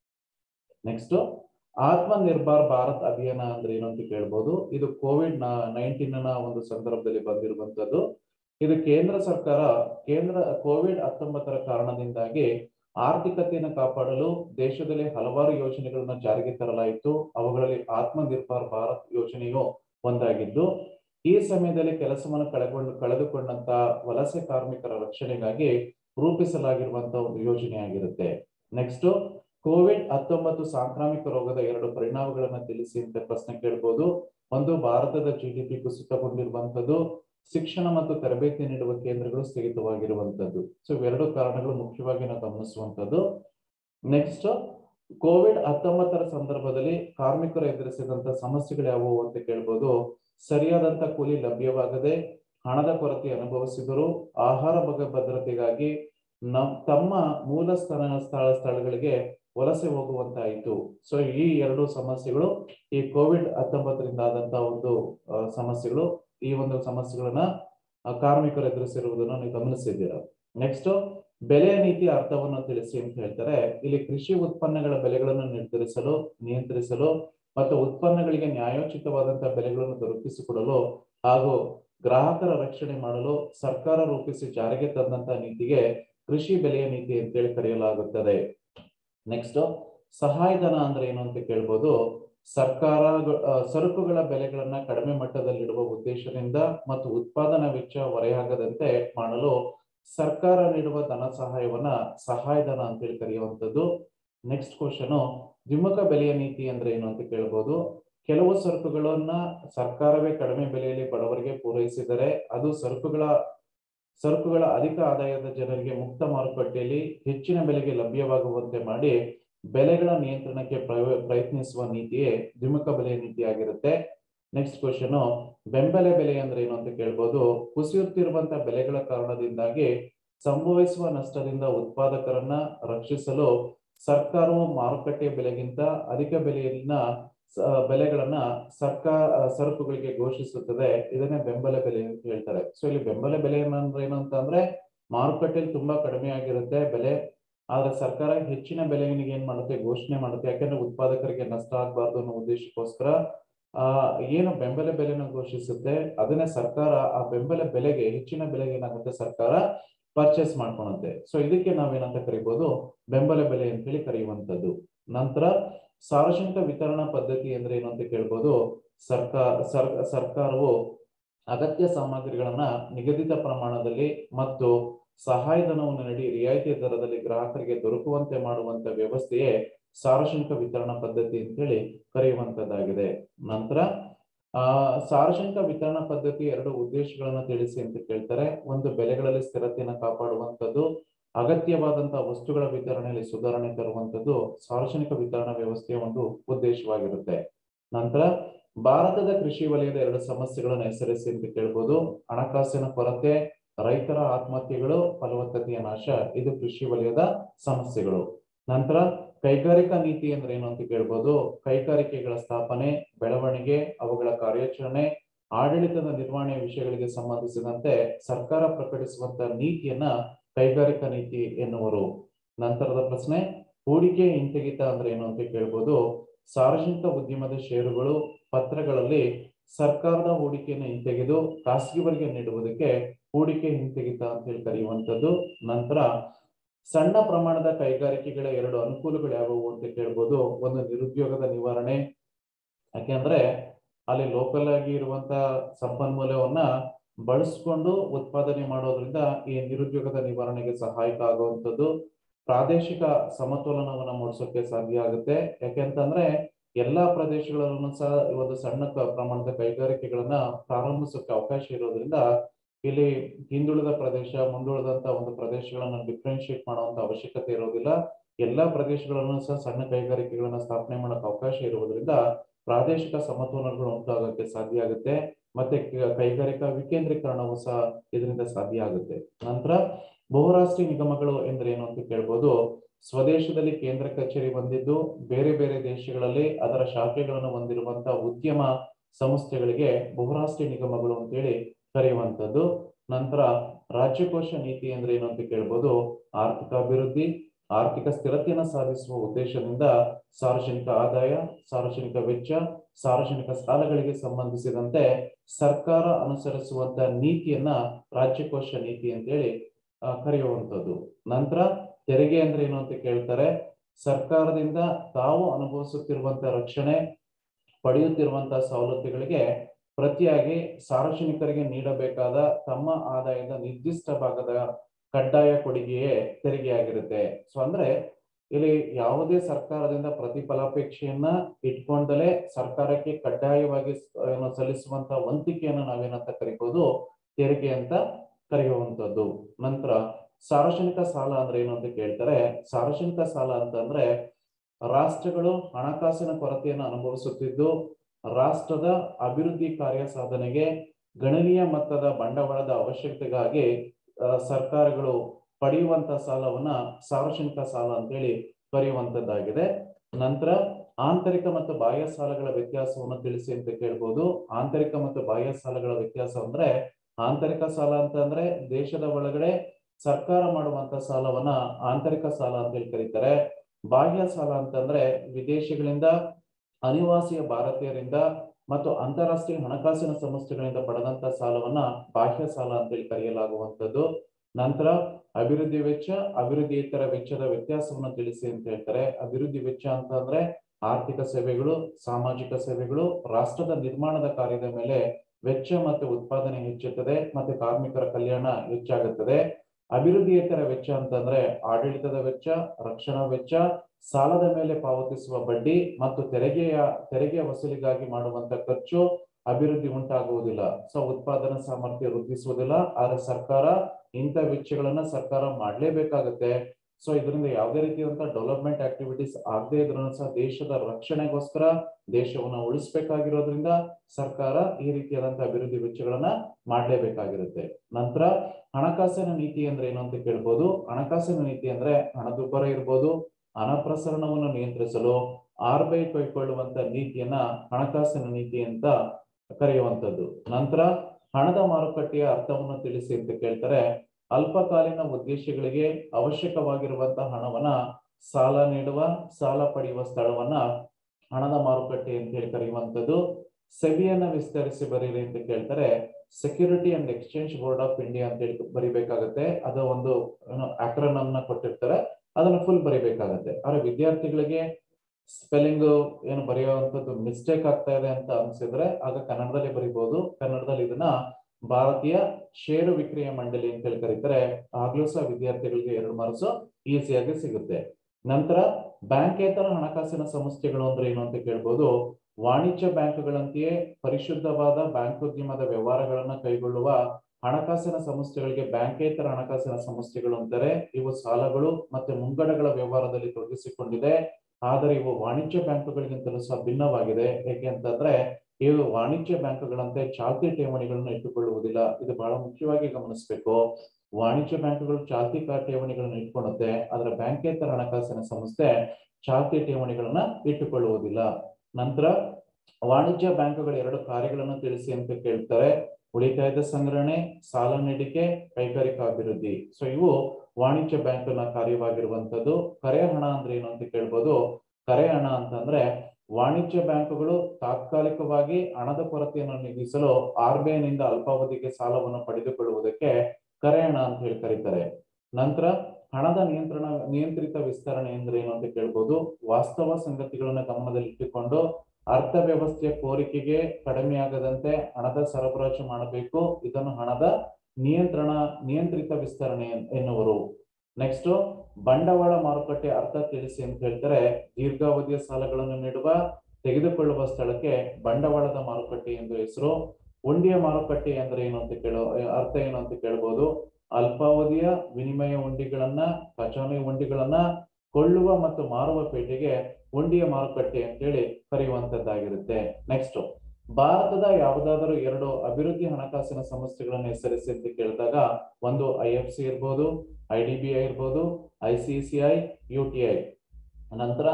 ನೆಕ್ಸ್ಟ್ ಆತ್ಮ ನಿರ್ಭರ್ ಭಾರತ್ ಅಭಿಯಾನ ಅಂದ್ರೆ ಏನು ಅಂತ ಕೇಳ್ಬೋದು ಇದು ಕೋವಿಡ್ ನೈನ್ಟೀನ್ ನ ಒಂದು ಸಂದರ್ಭದಲ್ಲಿ ಬಂದಿರುವಂತದ್ದು ಇದು ಕೇಂದ್ರ ಸರ್ಕಾರ ಕೇಂದ್ರ ಕೋವಿಡ್ ಹತ್ತೊಂಬತ್ತರ ಕಾರಣದಿಂದಾಗಿ ಆರ್ಥಿಕತೆಯನ್ನು ಕಾಪಾಡಲು ದೇಶದಲ್ಲಿ ಹಲವಾರು ಯೋಜನೆಗಳನ್ನ ಜಾರಿಗೆ ತರಲಾಯಿತು ಅವುಗಳಲ್ಲಿ ಆತ್ಮ ನಿರ್ಭರ್ ಭಾರತ್ ಯೋಜನೆಯು ಒಂದಾಗಿದ್ದು ಈ ಸಮಯದಲ್ಲಿ ಕೆಲಸವನ್ನು ಕಳೆಕೊಂಡು ಕಳೆದುಕೊಂಡಂತ ವಲಸೆ ಕಾರ್ಮಿಕರ ರಕ್ಷಣೆಗಾಗಿ ರೂಪಿಸಲಾಗಿರುವಂತಹ ಒಂದು ಯೋಜನೆಯಾಗಿರುತ್ತೆ ನೆಕ್ಸ್ಟ್ ಕೋವಿಡ್ ಹತ್ತೊಂಬತ್ತು ಸಾಂಕ್ರಾಮಿಕ ರೋಗದ ಎರಡು ಪರಿಣಾಮಗಳನ್ನ ತಿಳಿಸಿ ಅಂತ ಪ್ರಶ್ನೆ ಕೇಳ್ಬೋದು ಒಂದು ಭಾರತದ ಜಿಡಿಪಿ ಕುಸಿತಗೊಂಡಿರುವಂತದ್ದು ಶಿಕ್ಷಣ ಮತ್ತು ತರಬೇತಿ ನೀಡುವ ಕೇಂದ್ರಗಳು ಸ್ಥಗಿತವಾಗಿರುವಂತದ್ದು ಸೊ ಇವೆರಡು ಕಾರಣಗಳು ಮುಖ್ಯವಾಗಿ ನಾವು ಗಮನಿಸುವಂತದ್ದು ನೆಕ್ಸ್ಟ್ ಕೋವಿಡ್ ಹತ್ತೊಂಬತ್ತರ ಸಂದರ್ಭದಲ್ಲಿ ಕಾರ್ಮಿಕರು ಎದುರಿಸಿದಂತ ಸಮಸ್ಯೆಗಳು ಯಾವುವು ಅಂತ ಕೇಳ್ಬೋದು ಸರಿಯಾದಂತ ಕೂಲಿ ಲಭ್ಯವಾಗದೆ ಹಣದ ಕೊರತೆ ಅನುಭವಿಸಿದರು ಆಹಾರ ಬಗ ಭದ್ರತೆಗಾಗಿ ನಮ್ ತಮ್ಮ ಮೂಲ ಸ್ಥಳ ಸ್ಥಳ ಸ್ಥಳಗಳಿಗೆ ವಲಸೆ ಹೋಗುವಂತಾಯಿತು ಸೊ ಈ ಎರಡು ಸಮಸ್ಯೆಗಳು ಈ ಕೋವಿಡ್ ಹತ್ತೊಂಬತ್ತರಿಂದ ಆದಂತಹ ಒಂದು ಆ, ಸಮಸ್ಯೆಗಳು ಈ ಒಂದು ಸಮಸ್ಯೆಗಳನ್ನ ಆ, ಕಾರ್ಮಿಕರು ಎದುರಿಸಿರುವುದನ್ನು ನೀವು ಗಮನಿಸಿದ್ದೀರ ನೆಕ್ಸ್ಟ್ ಬೆಲೆಯ ನೀತಿ ಅರ್ಥವನ್ನು ತಿಳಿಸಿ ಅಂತ ಹೇಳ್ತಾರೆ ಇಲ್ಲಿ ಕೃಷಿ ಉತ್ಪನ್ನಗಳ ಬೆಲೆಗಳನ್ನು ನಿರ್ಧರಿಸಲು ನಿಯಂತ್ರಿಸಲು ಮತ್ತು ಉತ್ಪನ್ನಗಳಿಗೆ ನ್ಯಾಯೋಚಿತವಾದಂತಹ ಬೆಲೆಗಳನ್ನು ದೊರಕಿಸಿಕೊಡಲು ಹಾಗೂ ಗ್ರಾಹಕರ ರಕ್ಷಣೆ ಮಾಡಲು ಸರ್ಕಾರ ರೂಪಿಸಿ ಜಾರಿಗೆ ತಂದಂತಹ ನೀತಿಗೆ ಕೃಷಿ ಬೆಲೆಯ ನೀತಿ ಅಂತೇಳಿ ಕರೆಯಲಾಗುತ್ತದೆ ನೆಕ್ಸ್ಟ್ ಸಹಾಯಧನ ಅಂದ್ರೆ ಏನು ಅಂತ ಕೇಳ್ಬೋದು ಸರ್ಕಾರ ಸರಕುಗಳ ಬೆಲೆಗಳನ್ನ ಕಡಿಮೆ ಮಟ್ಟದಲ್ಲಿಡುವ ಉದ್ದೇಶದಿಂದ ಮತ್ತು ಉತ್ಪಾದನಾ ವೆಚ್ಚ ಹೊರೆಯಾಗದಂತೆ ಮಾಡಲು ಸರ್ಕಾರ ನೀಡುವ ಧನ ಸಹಾಯವನ್ನ ಸಹಾಯಧನ ಅಂತೇಳಿ ಕರೆಯುವಂಥದ್ದು ನೆಕ್ಸ್ಟ್ ಕ್ವಶನ್ ದ್ವಿಮುಖ ಬೆಲೆಯ ನೀತಿ ಅಂದ್ರೆ ಏನು ಅಂತ ಕೇಳ್ಬೋದು ಕೆಲವು ಸರಕುಗಳನ್ನ ಸರ್ಕಾರವೇ ಕಡಿಮೆ ಬೆಲೆಯಲ್ಲಿ ಬಡವರಿಗೆ ಪೂರೈಸಿದರೆ ಅದು ಸರಕುಗಳ ಸರಕುಗಳ ಅಧಿಕ ಆದಾಯದ ಜನರಿಗೆ ಮುಕ್ತ ಮಾರುಕಟ್ಟೆಯಲ್ಲಿ ಹೆಚ್ಚಿನ ಬೆಲೆಗೆ ಲಭ್ಯವಾಗುವಂತೆ ಮಾಡಿ ಬೆಲೆಗಳ ನಿಯಂತ್ರಣಕ್ಕೆ ಪ್ರಯ- ಪ್ರಯತ್ನಿಸುವ ನೀತಿಯೇ ದ್ವಿಮುಖ ಬೆಲೆ ನೀತಿಯಾಗಿರುತ್ತೆ ನೆಕ್ಸ್ಟ್ ಕ್ವಶನ್ ಬೆಂಬಲ ಬೆಲೆ ಅಂದ್ರೆ ಏನು ಅಂತ ಕೇಳ್ಬೋದು ಕುಸಿಯುತ್ತಿರುವಂತಹ ಬೆಲೆಗಳ ಕಾರಣದಿಂದಾಗಿ ಸಂಭವಿಸುವ ನಷ್ಟದಿಂದ ಉತ್ಪಾದಕರನ್ನ ರಕ್ಷಿಸಲು ಸರ್ಕಾರವು ಮಾರುಕಟ್ಟೆ ಬೆಲೆಗಿಂತ ಅಧಿಕ ಬೆಲೆಯಲ್ಲಿನ ಸ- ಬೆಲೆಗಳನ್ನ ಸರ್ಕಾರ ಸರಕುಗಳಿಗೆ ಘೋಷಿಸುತ್ತದೆ ಇದನ್ನೇ ಬೆಂಬಲ ಬೆಲೆ ಅಂತ ಹೇಳ್ತಾರೆ ಸೊ ಇಲ್ಲಿ ಬೆಂಬಲ ಬೆಲೆ ಅಂದ್ರೆ ಏನು ಅಂತ ಅಂದ್ರೆ ಮಾರುಕಟ್ಟೆಯಲ್ಲಿ ತುಂಬಾ ಕಡಿಮೆ ಆಗಿರುತ್ತೆ ಬೆಲೆ ಆದ್ರೆ ಸರ್ಕಾರ ಹೆಚ್ಚಿನ ಬೆಲೆಗೆ ಏನ್ ಮಾಡುತ್ತೆ ಘೋಷಣೆ ಮಾಡುತ್ತೆ ಯಾಕಂದ್ರೆ ಉತ್ಪಾದಕರಿಗೆ ನಷ್ಟ ಆಗಬಾರ್ದು ಅನ್ನೋ ಉದ್ದೇಶಕ್ಕೋಸ್ಕರ ಆ ಏನು ಬೆಂಬಲ ಬೆಲೆನ ಘೋಷಿಸುತ್ತೆ ಅದನ್ನೇ ಸರ್ಕಾರ ಆ ಬೆಂಬಲ ಬೆಲೆಗೆ ಹೆಚ್ಚಿನ ಬೆಲೆಗೆ ಏನಾಗುತ್ತೆ ಸರ್ಕಾರ ಪರ್ಚೇಸ್ ಮಾಡ್ಕೊಳುತ್ತೆ ಸೊ ಇದಕ್ಕೆ ನಾವೇನಂತ ಕರಿಬಹುದು ಬೆಂಬಲ ಬೆಲೆ ಅಂತ ಹೇಳಿ ಕರೆಯುವಂತದ್ದು ನಂತರ ಸಾರ್ವಜನಿಕ ವಿತರಣಾ ಪದ್ಧತಿ ಅಂದ್ರೆ ಏನು ಅಂತ ಕೇಳ್ಬೋದು ಸರ್ಕಾರ ಸರ್ ಸರ್ಕಾರವು ಅಗತ್ಯ ಸಾಮಗ್ರಿಗಳನ್ನ ನಿಗದಿತ ಪ್ರಮಾಣದಲ್ಲಿ ಮತ್ತು ಸಹಾಯಧನವನ್ನು ನೀಡಿ ರಿಯಾಯಿತಿ ದರದಲ್ಲಿ ಗ್ರಾಹಕರಿಗೆ ದೊರಕುವಂತೆ ಮಾಡುವಂತ ವ್ಯವಸ್ಥೆಯೇ ಸಾರ್ವಜನಿಕ ವಿತರಣಾ ಪದ್ಧತಿ ಅಂತೇಳಿ ಕರೆಯುವಂತದ್ದಾಗಿದೆ ನಂತರ ಆ ಸಾರ್ವಜನಿಕ ವಿತರಣಾ ಪದ್ಧತಿ ಎರಡು ಉದ್ದೇಶಗಳನ್ನ ತಿಳಿಸಿ ಅಂತ ಕೇಳ್ತಾರೆ ಒಂದು ಬೆಲೆಗಳಲ್ಲಿ ಸ್ಥಿರತೆಯನ್ನು ಕಾಪಾಡುವಂತದ್ದು ಅಗತ್ಯವಾದಂತಹ ವಸ್ತುಗಳ ವಿತರಣೆಯಲ್ಲಿ ಸುಧಾರಣೆ ತರುವಂತದ್ದು ಸಾರ್ವಜನಿಕ ವಿತರಣಾ ವ್ಯವಸ್ಥೆಯ ಒಂದು ಉದ್ದೇಶವಾಗಿರುತ್ತೆ ನಂತರ ಭಾರತದ ಕೃಷಿ ವಲಯದ ಎರಡು ಸಮಸ್ಯೆಗಳನ್ನು ಹೆಸರಿಸಿ ಅಂತ ಕೇಳ್ಬೋದು ಹಣಕಾಸಿನ ಕೊರತೆ ರೈತರ ಆತ್ಮಹತ್ಯೆಗಳು ಫಲವತ್ತತೆಯ ನಾಶ ಇದು ಕೃಷಿ ವಲಯದ ಸಮಸ್ಯೆಗಳು ನಂತರ ಕೈಗಾರಿಕಾ ನೀತಿ ಅಂದ್ರೆ ಏನು ಅಂತ ಕೇಳ್ಬೋದು ಕೈಗಾರಿಕೆಗಳ ಸ್ಥಾಪನೆ ಬೆಳವಣಿಗೆ ಅವುಗಳ ಕಾರ್ಯಾಚರಣೆ ಆಡಳಿತದ ನಿರ್ವಹಣೆ ವಿಷಯಗಳಿಗೆ ಸಂಬಂಧಿಸಿದಂತೆ ಸರ್ಕಾರ ಪ್ರಕಟಿಸುವಂತ ನೀತಿಯನ್ನ ಕೈಗಾರಿಕಾ ನೀತಿ ಎನ್ನುವರು ನಂತರದ ಪ್ರಶ್ನೆ ಹೂಡಿಕೆ ಹಿಂತೆಗಿತ ಅಂದ್ರೆ ಏನು ಅಂತ ಕೇಳ್ಬೋದು ಸಾರ್ವಜನಿಕ ಉದ್ಯಮದ ಷೇರುಗಳು ಪತ್ರಗಳಲ್ಲಿ ಸರ್ಕಾರದ ಹೂಡಿಕೆಯನ್ನು ಹಿಂತೆಗೆದು ಖಾಸಗಿವರಿಗೆ ನೀಡುವುದಕ್ಕೆ ಹೂಡಿಕೆ ಹಿಂತೆಗಿತ ಅಂತ ಹೇಳಿ ಕರೆಯುವಂತದ್ದು ನಂತರ ಸಣ್ಣ ಪ್ರಮಾಣದ ಕೈಗಾರಿಕೆಗಳ ಎರಡು ಅನುಕೂಲಗಳು ಯಾವುವು ಅಂತ ಕೇಳ್ಬೋದು ಒಂದು ನಿರುದ್ಯೋಗದ ನಿವಾರಣೆ ಯಾಕೆಂದ್ರೆ ಅಲ್ಲಿ ಲೋಕಲ್ ಆಗಿ ಇರುವಂತ ಸಂಪನ್ಮೂಲವನ್ನ ಬಳಸ್ಕೊಂಡು ಉತ್ಪಾದನೆ ಮಾಡೋದ್ರಿಂದ ಈ ನಿರುದ್ಯೋಗದ ನಿವಾರಣೆಗೆ ಸಹಾಯಕ ಆಗುವಂಥದ್ದು ಪ್ರಾದೇಶಿಕ ಸಮತೋಲನವನ್ನ ಮೂಡಿಸೋಕೆ ಸಾಧ್ಯ ಆಗುತ್ತೆ ಯಾಕೆಂತಂದ್ರೆ ಎಲ್ಲಾ ಪ್ರದೇಶಗಳಲ್ಲೂ ಸಹ ಈ ಒಂದು ಸಣ್ಣ ಕ- ಪ್ರಮಾಣದ ಕೈಗಾರಿಕೆಗಳನ್ನ ಪ್ರಾರಂಭಿಸೋಕೆ ಅವಕಾಶ ಇರೋದ್ರಿಂದ ಇಲ್ಲಿ ಹಿಂದುಳಿದ ಪ್ರದೇಶ ಮುಂದುಳಿದಂತ ಒಂದು ಪ್ರದೇಶಗಳನ್ನ ಡಿಫ್ರೆನ್ಶಿಯೇಟ್ ಮಾಡುವಂತ ಅವಶ್ಯಕತೆ ಇರೋದಿಲ್ಲ ಎಲ್ಲಾ ಪ್ರದೇಶಗಳಲ್ಲೂ ಸಹ ಸಣ್ಣ ಕೈಗಾರಿಕೆಗಳನ್ನ ಸ್ಥಾಪನೆ ಮಾಡಕ್ ಅವಕಾಶ ಇರುವುದರಿಂದ ಪ್ರಾದೇಶಿಕ ಸಮತೋಲನಗಳು ಉಂಟಾಗಕ್ಕೆ ಸಾಧ್ಯ ಆಗುತ್ತೆ ಮತ್ತೆ ಕ- ಕೈಗಾರಿಕಾ ವಿಕೇಂದ್ರೀಕರಣವು ಸಹ ಇದರಿಂದ ಸಾಧ್ಯ ಆಗುತ್ತೆ ನಂತರ ಬಹುರಾಷ್ಟ್ರೀಯ ನಿಗಮಗಳು ಎಂದ್ರೆ ಏನು ಅಂತ ಕೇಳ್ಬೋದು ಸ್ವದೇಶದಲ್ಲಿ ಕೇಂದ್ರ ಕಚೇರಿ ಹೊಂದಿದ್ದು ಬೇರೆ ಬೇರೆ ದೇಶಗಳಲ್ಲಿ ಅದರ ಶಾಖೆಗಳನ್ನು ಹೊಂದಿರುವಂತಹ ಉದ್ಯಮ ಸಂಸ್ಥೆಗಳಿಗೆ ಬಹುರಾಷ್ಟ್ರೀಯ ನಿಗಮಗಳು ಅಂತೇಳಿ ಕರೆಯುವಂತದ್ದು ನಂತರ ರಾಜ್ಯಕೋಶ ನೀತಿ ಅಂದ್ರೆ ಏನು ಅಂತ ಕೇಳ್ಬೋದು ಆರ್ಥಿಕ ಅಭಿವೃದ್ಧಿ ಆರ್ಥಿಕ ಸ್ಥಿರತೆಯನ್ನು ಸಾಧಿಸುವ ಉದ್ದೇಶದಿಂದ ಸಾರ್ವಜನಿಕ ಆದಾಯ ಸಾರ್ವಜನಿಕ ವೆಚ್ಚ ಸಾರ್ವಜನಿಕ ಸಾಲಗಳಿಗೆ ಸಂಬಂಧಿಸಿದಂತೆ ಸರ್ಕಾರ ಅನುಸರಿಸುವಂತ ನೀತಿಯನ್ನ ರಾಜ್ಯಕೋಶ ನೀತಿ ಅಂತೇಳಿ ಆ, ಕರೆಯುವಂಥದ್ದು ನಂತರ ತೆರಿಗೆ ಅಂದ್ರೆ ಏನು ಅಂತ ಕೇಳ್ತಾರೆ ಸರ್ಕಾರದಿಂದ ತಾವು ಅನುಭವಿಸುತ್ತಿರುವಂತ ರಕ್ಷಣೆ ಪಡೆಯುತ್ತಿರುವಂತಹ ಸವಲತ್ತುಗಳಿಗೆ ಪ್ರತಿಯಾಗಿ ಸಾರ್ವಜನಿಕರಿಗೆ ನೀಡಬೇಕಾದ ತಮ್ಮ ಆದಾಯದ ನಿರ್ದಿಷ್ಟ ಭಾಗದ ಕಡ್ಡಾಯ ಕೊಡುಗೆಯೇ ತೆರಿಗೆಯಾಗಿರುತ್ತೆ ಸೊ ಅಂದ್ರೆ ಇಲ್ಲಿ ಯಾವುದೇ ಸರ್ಕಾರದಿಂದ ಪ್ರತಿಫಲಾಪೇಕ್ಷೆಯನ್ನ ಇಟ್ಕೊಂಡಲೇ ಸರ್ಕಾರಕ್ಕೆ ಕಡ್ಡಾಯವಾಗಿ ಸ- ಏನು ಸಲ್ಲಿಸುವಂತ ವಂತಿಕೆಯನ್ನು ನಾವೇನಂತ ಕರಿಬಹುದು ತೆರಿಗೆ ಅಂತ ಕರೆಯುವಂತದ್ದು ನಂತರ ಸಾರ್ವಜನಿಕ ಸಾಲ ಅಂದ್ರೆ ಏನು ಅಂತ ಕೇಳ್ತಾರೆ ಸಾರ್ವಜನಿಕ ಸಾಲ ಅಂತಂದ್ರೆ ರಾಷ್ಟ್ರಗಳು ಹಣಕಾಸಿನ ಕೊರತೆಯನ್ನು ಅನುಭವಿಸುತ್ತಿದ್ದು ರಾಷ್ಟ್ರದ ಅಭಿವೃದ್ಧಿ ಕಾರ್ಯ ಸಾಧನೆಗೆ ಗಣನೀಯ ಮೊತ್ತದ ಬಂಡವಾಳದ ಅವಶ್ಯಕತೆಗಾಗಿ ಆ, ಸರ್ಕಾರಗಳು ಪಡೆಯುವಂತ ಸಾಲವನ್ನ ಸಾರ್ವಜನಿಕ ಸಾಲ ಅಂತೇಳಿ ಕರೆಯುವಂತದ್ದಾಗಿದೆ ನಂತರ ಆಂತರಿಕ ಮತ್ತು ಬಾಹ್ಯ ಸಾಲಗಳ ವ್ಯತ್ಯಾಸವನ್ನು ತಿಳಿಸಿ ಅಂತ ಕೇಳ್ಬೋದು ಆಂತರಿಕ ಮತ್ತು ಬಾಹ್ಯ ಸಾಲಗಳ ವ್ಯತ್ಯಾಸ ಅಂದ್ರೆ ಆಂತರಿಕ ಸಾಲ ಅಂತ ಅಂದ್ರೆ ದೇಶದ ಒಳಗಡೆ ಸರ್ಕಾರ ಮಾಡುವಂತ ಸಾಲವನ್ನ ಆಂತರಿಕ ಸಾಲ ಅಂತೇಳಿ ಕರೀತಾರೆ ಬಾಹ್ಯ ಸಾಲ ಅಂತಂದ್ರೆ ವಿದೇಶಗಳಿಂದ ಅನಿವಾಸಿಯ ಭಾರತೀಯರಿಂದ ಮತ್ತು ಅಂತಾರಾಷ್ಟ್ರೀಯ ಹಣಕಾಸಿನ ಸಂಸ್ಥೆಗಳಿಂದ ಪಡೆದಂತ ಸಾಲವನ್ನ ಬಾಹ್ಯ ಸಾಲ ಅಂತೇಳಿ ಕರೆಯಲಾಗುವಂತದ್ದು ನಂತರ ಅಭಿವೃದ್ಧಿ ವೆಚ್ಚ ಅಭಿವೃದ್ಧಿಯೇತರ ವೆಚ್ಚದ ವ್ಯತ್ಯಾಸವನ್ನು ತಿಳಿಸಿ ಅಂತ ಹೇಳ್ತಾರೆ ಅಭಿವೃದ್ಧಿ ವೆಚ್ಚ ಅಂತ ಅಂದ್ರೆ ಆರ್ಥಿಕ ಸೇವೆಗಳು ಸಾಮಾಜಿಕ ಸೇವೆಗಳು ರಾಷ್ಟ್ರದ ನಿರ್ಮಾಣದ ಕಾರ್ಯದ ಮೇಲೆ ವೆಚ್ಚ ಮತ್ತು ಉತ್ಪಾದನೆ ಹೆಚ್ಚುತ್ತದೆ ಮತ್ತೆ ಕಾರ್ಮಿಕರ ಕಲ್ಯಾಣ ಹೆಚ್ಚಾಗುತ್ತದೆ ಅಭಿವೃದ್ಧಿಯೇತರ ವೆಚ್ಚ ಅಂತಂದ್ರೆ ಆಡಳಿತದ ವೆಚ್ಚ ರಕ್ಷಣಾ ವೆಚ್ಚ ಸಾಲದ ಮೇಲೆ ಪಾವತಿಸುವ ಬಡ್ಡಿ ಮತ್ತು ತೆರಿಗೆಯ ತೆರಿಗೆ ವಸೂಲಿಗಾಗಿ ಮಾಡುವಂತ ಖರ್ಚು ಅಭಿವೃದ್ಧಿ ಉಂಟಾಗುವುದಿಲ್ಲ ಸೊ ಉತ್ಪಾದನಾ ಸಾಮರ್ಥ್ಯ ವೃದ್ಧಿಸುವುದಿಲ್ಲ ಆದ್ರೆ ಸರ್ಕಾರ ಇಂಥ ವೆಚ್ಚಗಳನ್ನ ಸರ್ಕಾರ ಮಾಡ್ಲೇಬೇಕಾಗತ್ತೆ ಸೊ ಇದರಿಂದ ಯಾವುದೇ ರೀತಿಯಾದಂತಹ ಡೆವಲಪ್ಮೆಂಟ್ ಆಕ್ಟಿವಿಟೀಸ್ ಆಗದೆ ಇದ್ರೂ ಸಹ ದೇಶದ ರಕ್ಷಣೆಗೋಸ್ಕರ ದೇಶವನ್ನ ಉಳಿಸ್ಬೇಕಾಗಿರೋದ್ರಿಂದ ಸರ್ಕಾರ ಈ ರೀತಿಯಾದಂತಹ ಅಭಿವೃದ್ಧಿ ವೆಚ್ಚಗಳನ್ನ ಮಾಡ್ಲೇಬೇಕಾಗಿರುತ್ತೆ ನಂತರ ಹಣಕಾಸಿನ ನೀತಿ ಅಂದ್ರೆ ಏನು ಅಂತ ಕೇಳ್ಬೋದು ಹಣಕಾಸಿನ ನೀತಿ ಅಂದ್ರೆ ಹಣದುಬ್ಬರ ಇರ್ಬೋದು ಹಣ ಪ್ರಸರಣವನ್ನು ನಿಯಂತ್ರಿಸಲು ಆರ್ ಬಿ ಐ ಕೈಗೊಳ್ಳುವಂತ ನೀತಿಯನ್ನ ಹಣಕಾಸಿನ ನೀತಿ ಅಂತ ಕರೆಯುವಂತದ್ದು ನಂತರ ಹಣದ ಮಾರುಕಟ್ಟೆಯ ಅರ್ಥವನ್ನು ತಿಳಿಸಿ ಅಂತ ಕೇಳ್ತಾರೆ ಅಲ್ಪಕಾಲೀನ ಉದ್ದೇಶಗಳಿಗೆ ಅವಶ್ಯಕವಾಗಿರುವಂತಹ ಹಣವನ್ನ ಸಾಲ ನೀಡುವ ಸಾಲ ಪಡೆಯುವ ಸ್ಥಳವನ್ನ ಹಣದ ಮಾರುಕಟ್ಟೆ ಅಂತ ಹೇಳಿ ಕರೆಯುವಂತದ್ದು ಸೆಬಿಯನ್ನ ವಿಸ್ತರಿಸಿ ಬರೀರಿ ಅಂತ ಕೇಳ್ತಾರೆ Security and Exchange Board of India ಅಂತ ಹೇಳಿ ಬರಿಬೇಕಾಗತ್ತೆ ಅದು ಒಂದು ಅಕ್ರನಮ್ ನ ಕೊಟ್ಟಿರ್ತಾರೆ ಅದನ್ನ ಫುಲ್ ಬರಿಬೇಕಾಗತ್ತೆ ಆದ್ರೆ ವಿದ್ಯಾರ್ಥಿಗಳಿಗೆ ಸ್ಪೆಲ್ಲಿಂಗ್ ಏನು ಬರೆಯುವಂತದ್ದು ಮಿಸ್ಟೇಕ್ ಆಗ್ತಾ ಇದೆ ಅಂತ ಅನ್ಸಿದ್ರೆ ಆಗ ಕನ್ನಡದಲ್ಲಿ ಬರಿಬಹುದು ಕನ್ನಡದಲ್ಲಿ ಇದನ್ನ ಭಾರತೀಯ ಷೇರು ವಿಕ್ರಯ ಮಂಡಳಿ ಅಂತ ಹೇಳಿ ಕರೀತಾರೆ ಆಗ್ಲೂ ಸಹ ವಿದ್ಯಾರ್ಥಿಗಳಿಗೆ ಎರಡು ಮಾರ್ಕ್ಸ್ ಈಸಿಯಾಗಿ ಸಿಗುತ್ತೆ ನಂತರ ಬ್ಯಾಂಕೇತರ ಹಣಕಾಸಿನ ಸಂಸ್ಥೆಗಳು ಅಂದ್ರೆ ಏನು ಅಂತ ಕೇಳ್ಬೋದು ವಾಣಿಜ್ಯ ಬ್ಯಾಂಕ್ಗಳಂತೆಯೇ ಪರಿಶುದ್ಧವಾದ ಬ್ಯಾಂಕೋದ್ಯಮದ ವ್ಯವಹಾರಗಳನ್ನ ಕೈಗೊಳ್ಳುವ ಹಣಕಾಸಿನ ಸಂಸ್ಥೆಗಳಿಗೆ ಬ್ಯಾಂಕೇತರ ಹಣಕಾಸಿನ ಸಂಸ್ಥೆಗಳು ಅಂತಾರೆ ಇವು ಸಾಲಗಳು ಮತ್ತೆ ಮುಂಗಡಗಳ ವ್ಯವಹಾರದಲ್ಲಿ ತೊಡಗಿಸಿಕೊಂಡಿದೆ ಆದರೆ ಇವು ವಾಣಿಜ್ಯ ಬ್ಯಾಂಕುಗಳಿಗಿಂತಲೂ ಸಹ ಭಿನ್ನವಾಗಿದೆ ಏಕೆ ಅಂತಂದ್ರೆ ಇವು ವಾಣಿಜ್ಯ ಬ್ಯಾಂಕುಗಳಂತೆ ಚಾಲ್ತಿ ಠೇವಣಿಗಳನ್ನು ಇಟ್ಟುಕೊಳ್ಳುವುದಿಲ್ಲ ಇದು ಬಹಳ ಮುಖ್ಯವಾಗಿ ಗಮನಿಸಬೇಕು ವಾಣಿಜ್ಯ ಬ್ಯಾಂಕುಗಳು ಚಾಲ್ತಿ ಠೇವಣಿಗಳನ್ನು ಇಟ್ಕೊಳ್ಳುತ್ತೆ ಅದರ ಬ್ಯಾಂಕೇತರ ಹಣಕಾಸಿನ ಸಂಸ್ಥೆ ಚಾಲ್ತಿ ಠೇವಣಿಗಳನ್ನ ಇಟ್ಟುಕೊಳ್ಳುವುದಿಲ್ಲ ನಂತರ ವಾಣಿಜ್ಯ ಬ್ಯಾಂಕುಗಳ ಎರಡು ಕಾರ್ಯಗಳನ್ನು ತಿಳಿಸಿ ಅಂತ ಕೇಳ್ತಾರೆ ಉಳಿತಾಯದ ಸಂಗ್ರಹಣೆ ಸಾಲ ನೀಡಿಕೆ ಕೈಗಾರಿಕಾ ಅಭಿವೃದ್ಧಿ ಸೊ ಇವು ವಾಣಿಜ್ಯ ಬ್ಯಾಂಕ್ನ ಕಾರ್ಯವಾಗಿರುವಂತದ್ದು ಕರೆ ಹಣ ಅಂದ್ರೆ ಏನು ಅಂತ ಕೇಳ್ಬೋದು ಕರೆ ಹಣ ಅಂತಂದ್ರೆ ವಾಣಿಜ್ಯ ಬ್ಯಾಂಕುಗಳು ತಾತ್ಕಾಲಿಕವಾಗಿ ಹಣದ ಕೊರತೆಯನ್ನು ನೀಗಿಸಲು ಆರ್ ಬಿ ಐನಿಂದ ಅಲ್ಪಾವಧಿಗೆ ಸಾಲವನ್ನು ಪಡೆದುಕೊಳ್ಳುವುದಕ್ಕೆ ಕರೆ ಹಣ ಅಂತ ಹೇಳಿ ಕರೀತಾರೆ ನಂತರ ಹಣದ ನಿಯಂತ್ರಣ ನಿಯಂತ್ರಿತ ವಿಸ್ತರಣೆ ಅಂದ್ರೆ ಏನು ಅಂತ ಕೇಳ್ಬೋದು ವಾಸ್ತವ ಸಂಗತಿಗಳನ್ನ ಗಮನದಲ್ಲಿಟ್ಟುಕೊಂಡು ಅರ್ಥವ್ಯವಸ್ಥೆಯ ಕೋರಿಕೆಗೆ ಕಡಿಮೆಯಾಗದಂತೆ ಹಣದ ಸರಬರಾಜು ಮಾಡಬೇಕು ಇದನ್ನು ಹಣದ ನಿಯಂತ್ರಣ ನಿಯಂತ್ರಿತ ವಿಸ್ತರಣೆ ಎನ್ನುವರು ನೆಕ್ಸ್ಟ್ ಬಂಡವಾಳ ಮಾರುಕಟ್ಟೆ ಅರ್ಥ ತಿಳಿಸಿ ಅಂತ ಹೇಳ್ತಾರೆ ದೀರ್ಘಾವಧಿಯ ಸಾಲಗಳನ್ನು ನೀಡುವ ತೆಗೆದುಕೊಳ್ಳುವ ಸ್ಥಳಕ್ಕೆ ಬಂಡವಾಳದ ಮಾರುಕಟ್ಟೆ ಎಂದು ಹೆಸರು ಉಂಡಿಯ ಮಾರುಕಟ್ಟೆ ಅಂದ್ರೆ ಏನು ಅಂತ ಕೇಳೋ ಅರ್ಥ ಏನು ಅಂತ ಕೇಳ್ಬೋದು ಅಲ್ಪಾವಧಿಯ ವಿನಿಮಯ ಉಂಡಿಗಳನ್ನ ಖಜಾನೆ ಉಂಡಿಗಳನ್ನ ಕೊಳ್ಳುವ ಮತ್ತು ಮಾರುವ ಪೇಟೆಗೆ ಉಂಡಿಯ ಮಾರುಕಟ್ಟೆ ಅಂತೇಳಿ ಕರೆಯುವಂತದ್ದಾಗಿರುತ್ತೆ ನೆಕ್ಸ್ಟ್ ಭಾರತದ ಯಾವುದಾದರೂ ಎರಡು ಅಭಿವೃದ್ಧಿ ಹಣಕಾಸಿನ ಸಂಸ್ಥೆಗಳನ್ನು ಹೆಸರಿಸಿ ಅಂತ ಕೇಳಿದಾಗ ಒಂದು ಐ ಎಫ್ ಸಿ ಇರ್ಬೋದು ಐ ಡಿ ಬಿ ಐ ಇರ್ಬೋದು I C C I U T I ನಂತರ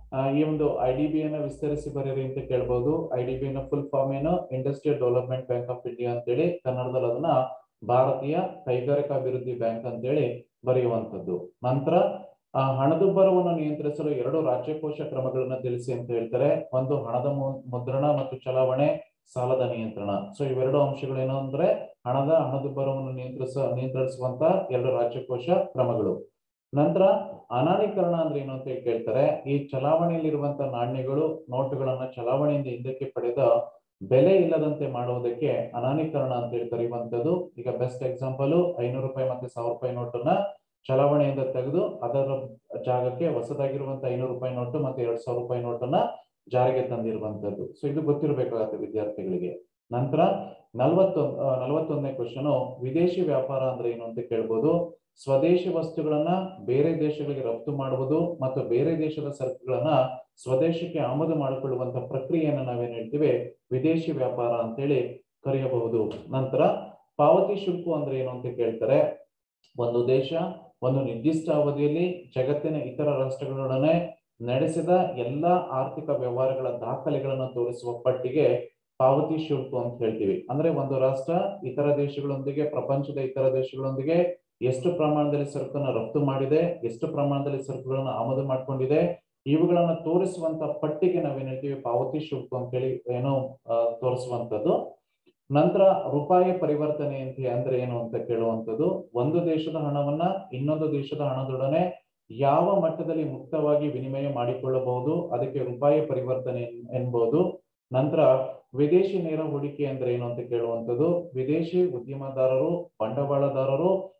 ಈ ಒಂದು ಐ ಡಿ ಬಿ ಅನ್ನ ವಿಸ್ತರಿಸಿ ಬರೀರಿ ಅಂತ ಕೇಳ್ಬೋದು ಐ ಡಿ ಬಿ ನ ಫುಲ್ ಫಾರ್ಮ್ ಏನು Industrial Development Bank of India ಅಂತೇಳಿ ಕನ್ನಡದಲ್ಲಿ ಅದನ್ನ ಭಾರತೀಯ ಕೈಗಾರಿಕಾ ಅಭಿವೃದ್ಧಿ ಬ್ಯಾಂಕ್ ಅಂತೇಳಿ ಬರೆಯುವಂತದ್ದು ನಂತರ ಆ ಹಣದುಬ್ಬರವನ್ನು ನಿಯಂತ್ರಿಸಲು ಎರಡು ರಾಜ್ಯಕೋಶ ಕ್ರಮಗಳನ್ನ ತಿಳಿಸಿ ಅಂತ ಹೇಳ್ತಾರೆ ಒಂದು ಹಣದ ಮುದ್ರಣ ಮತ್ತು ಚಲಾವಣೆ ಸಾಲದ ನಿಯಂತ್ರಣ ಸೊ ಇವೆರಡು ಅಂಶಗಳೇನು ಅಂದ್ರೆ ಹಣದ ಹಣದುಬ್ಬರವನ್ನು ನಿಯಂತ್ರಿಸ ನಿಯಂತ್ರಿಸುವಂತ ಎರಡು ರಾಜ್ಯಕೋಶ ಕ್ರಮಗಳು ನಂತರ ಅನಾನೀಕರಣ ಅಂದ್ರೆ ಏನು ಅಂತ ಕೇಳ್ತಾರೆ ಈ ಚಲಾವಣೆಯಲ್ಲಿರುವಂತ ನಾಣ್ಯಗಳು ನೋಟುಗಳನ್ನ ಚಲಾವಣೆಯಿಂದ ಹಿಂದಕ್ಕೆ ಪಡೆದ ಬೆಲೆ ಇಲ್ಲದಂತೆ ಮಾಡುವುದಕ್ಕೆ ಅನಾನೀಕರಣ ಅಂತ ಹೇಳಿ ಕರೆಯುವಂತದ್ದು ಈಗ ಬೆಸ್ಟ್ ಎಕ್ಸಾಂಪಲ್ ಐನೂರು ರೂಪಾಯಿ ಮತ್ತೆ ಸಾವಿರ ರೂಪಾಯಿ ನೋಟನ್ನ ಚಲಾವಣೆಯಿಂದ ತೆಗೆದು ಅದರ ಜಾಗಕ್ಕೆ ಹೊಸದಾಗಿರುವಂತ ಐನೂರು ರೂಪಾಯಿ ನೋಟು ಮತ್ತೆ ಎರಡ್ ಸಾವಿರ ರೂಪಾಯಿ ನೋಟನ್ನ ಜಾರಿಗೆ ತಂದಿರುವಂತದ್ದು ಸೊ ಇದು ಗೊತ್ತಿರಬೇಕಾಗತ್ತೆ ವಿದ್ಯಾರ್ಥಿಗಳಿಗೆ ನಂತರ ನಲವತ್ತೊಂದು ನಲವತ್ತೊಂದನೇ ಕ್ವಶನ್ ವಿದೇಶಿ ವ್ಯಾಪಾರ ಅಂದ್ರೆ ಏನು ಅಂತ ಕೇಳ್ಬೋದು ಸ್ವದೇಶಿ ವಸ್ತುಗಳನ್ನ ಬೇರೆ ದೇಶಗಳಿಗೆ ರಫ್ತು ಮಾಡುವುದು ಮತ್ತು ಬೇರೆ ದೇಶದ ಸರಕುಗಳನ್ನ ಸ್ವದೇಶಕ್ಕೆ ಆಮದು ಮಾಡಿಕೊಳ್ಳುವಂತ ಪ್ರಕ್ರಿಯೆಯನ್ನು ನಾವೇನ್ ಹೇಳ್ತೀವಿ ವಿದೇಶಿ ವ್ಯಾಪಾರ ಅಂತೇಳಿ ಕರೆಯಬಹುದು ನಂತರ ಪಾವತಿ ಶುಲ್ಕ ಅಂದ್ರೆ ಏನು ಅಂತ ಕೇಳ್ತಾರೆ ಒಂದು ದೇಶ ಒಂದು ನಿರ್ದಿಷ್ಟ ಅವಧಿಯಲ್ಲಿ ಜಗತ್ತಿನ ಇತರ ರಾಷ್ಟ್ರಗಳೊಡನೆ ನಡೆಸಿದ ಎಲ್ಲಾ ಆರ್ಥಿಕ ವ್ಯವಹಾರಗಳ ದಾಖಲೆಗಳನ್ನು ತೋರಿಸುವ ಪಟ್ಟಿಗೆ ಪಾವತಿ ಶುಲ್ಕ ಅಂತ ಹೇಳ್ತೀವಿ ಅಂದ್ರೆ ಒಂದು ರಾಷ್ಟ್ರ ಇತರ ದೇಶಗಳೊಂದಿಗೆ ಪ್ರಪಂಚದ ಇತರ ದೇಶಗಳೊಂದಿಗೆ ಎಷ್ಟು ಪ್ರಮಾಣದಲ್ಲಿ ಸರಕನ್ನು ರಫ್ತು ಮಾಡಿದೆ ಎಷ್ಟು ಪ್ರಮಾಣದಲ್ಲಿ ಸರಕುಗಳನ್ನ ಆಮದು ಮಾಡ್ಕೊಂಡಿದೆ ಇವುಗಳನ್ನ ತೋರಿಸುವಂತ ಪಟ್ಟಿಗೆ ನಾವೇನ್ ಹೇಳ್ತೀವಿ ಪಾವತಿ ಶುಲ್ಕ ಅಂತೇಳಿ ಏನೋ ತೋರಿಸುವಂತದ್ದು ನಂತರ ರೂಪಾಯಿ ಪರಿವರ್ತನೆ ಅಂತ ಅಂದ್ರೆ ಏನು ಅಂತ ಕೇಳುವಂಥದ್ದು ಒಂದು ದೇಶದ ಹಣವನ್ನ ಇನ್ನೊಂದು ದೇಶದ ಹಣದೊಡನೆ ಯಾವ ಮಟ್ಟದಲ್ಲಿ ಮುಕ್ತವಾಗಿ ವಿನಿಮಯ ಮಾಡಿಕೊಳ್ಳಬಹುದು ಅದಕ್ಕೆ ರೂಪಾಯಿ ಪರಿವರ್ತನೆ ಎನ್ಬಹುದು ನಂತರ ವಿದೇಶಿ ನೇರ ಹೂಡಿಕೆ ಅಂದ್ರೆ ಏನು ಅಂತ ಕೇಳುವಂಥದ್ದು ವಿದೇಶಿ ಉದ್ಯಮದಾರರು ಬಂಡವಾಳದಾರರು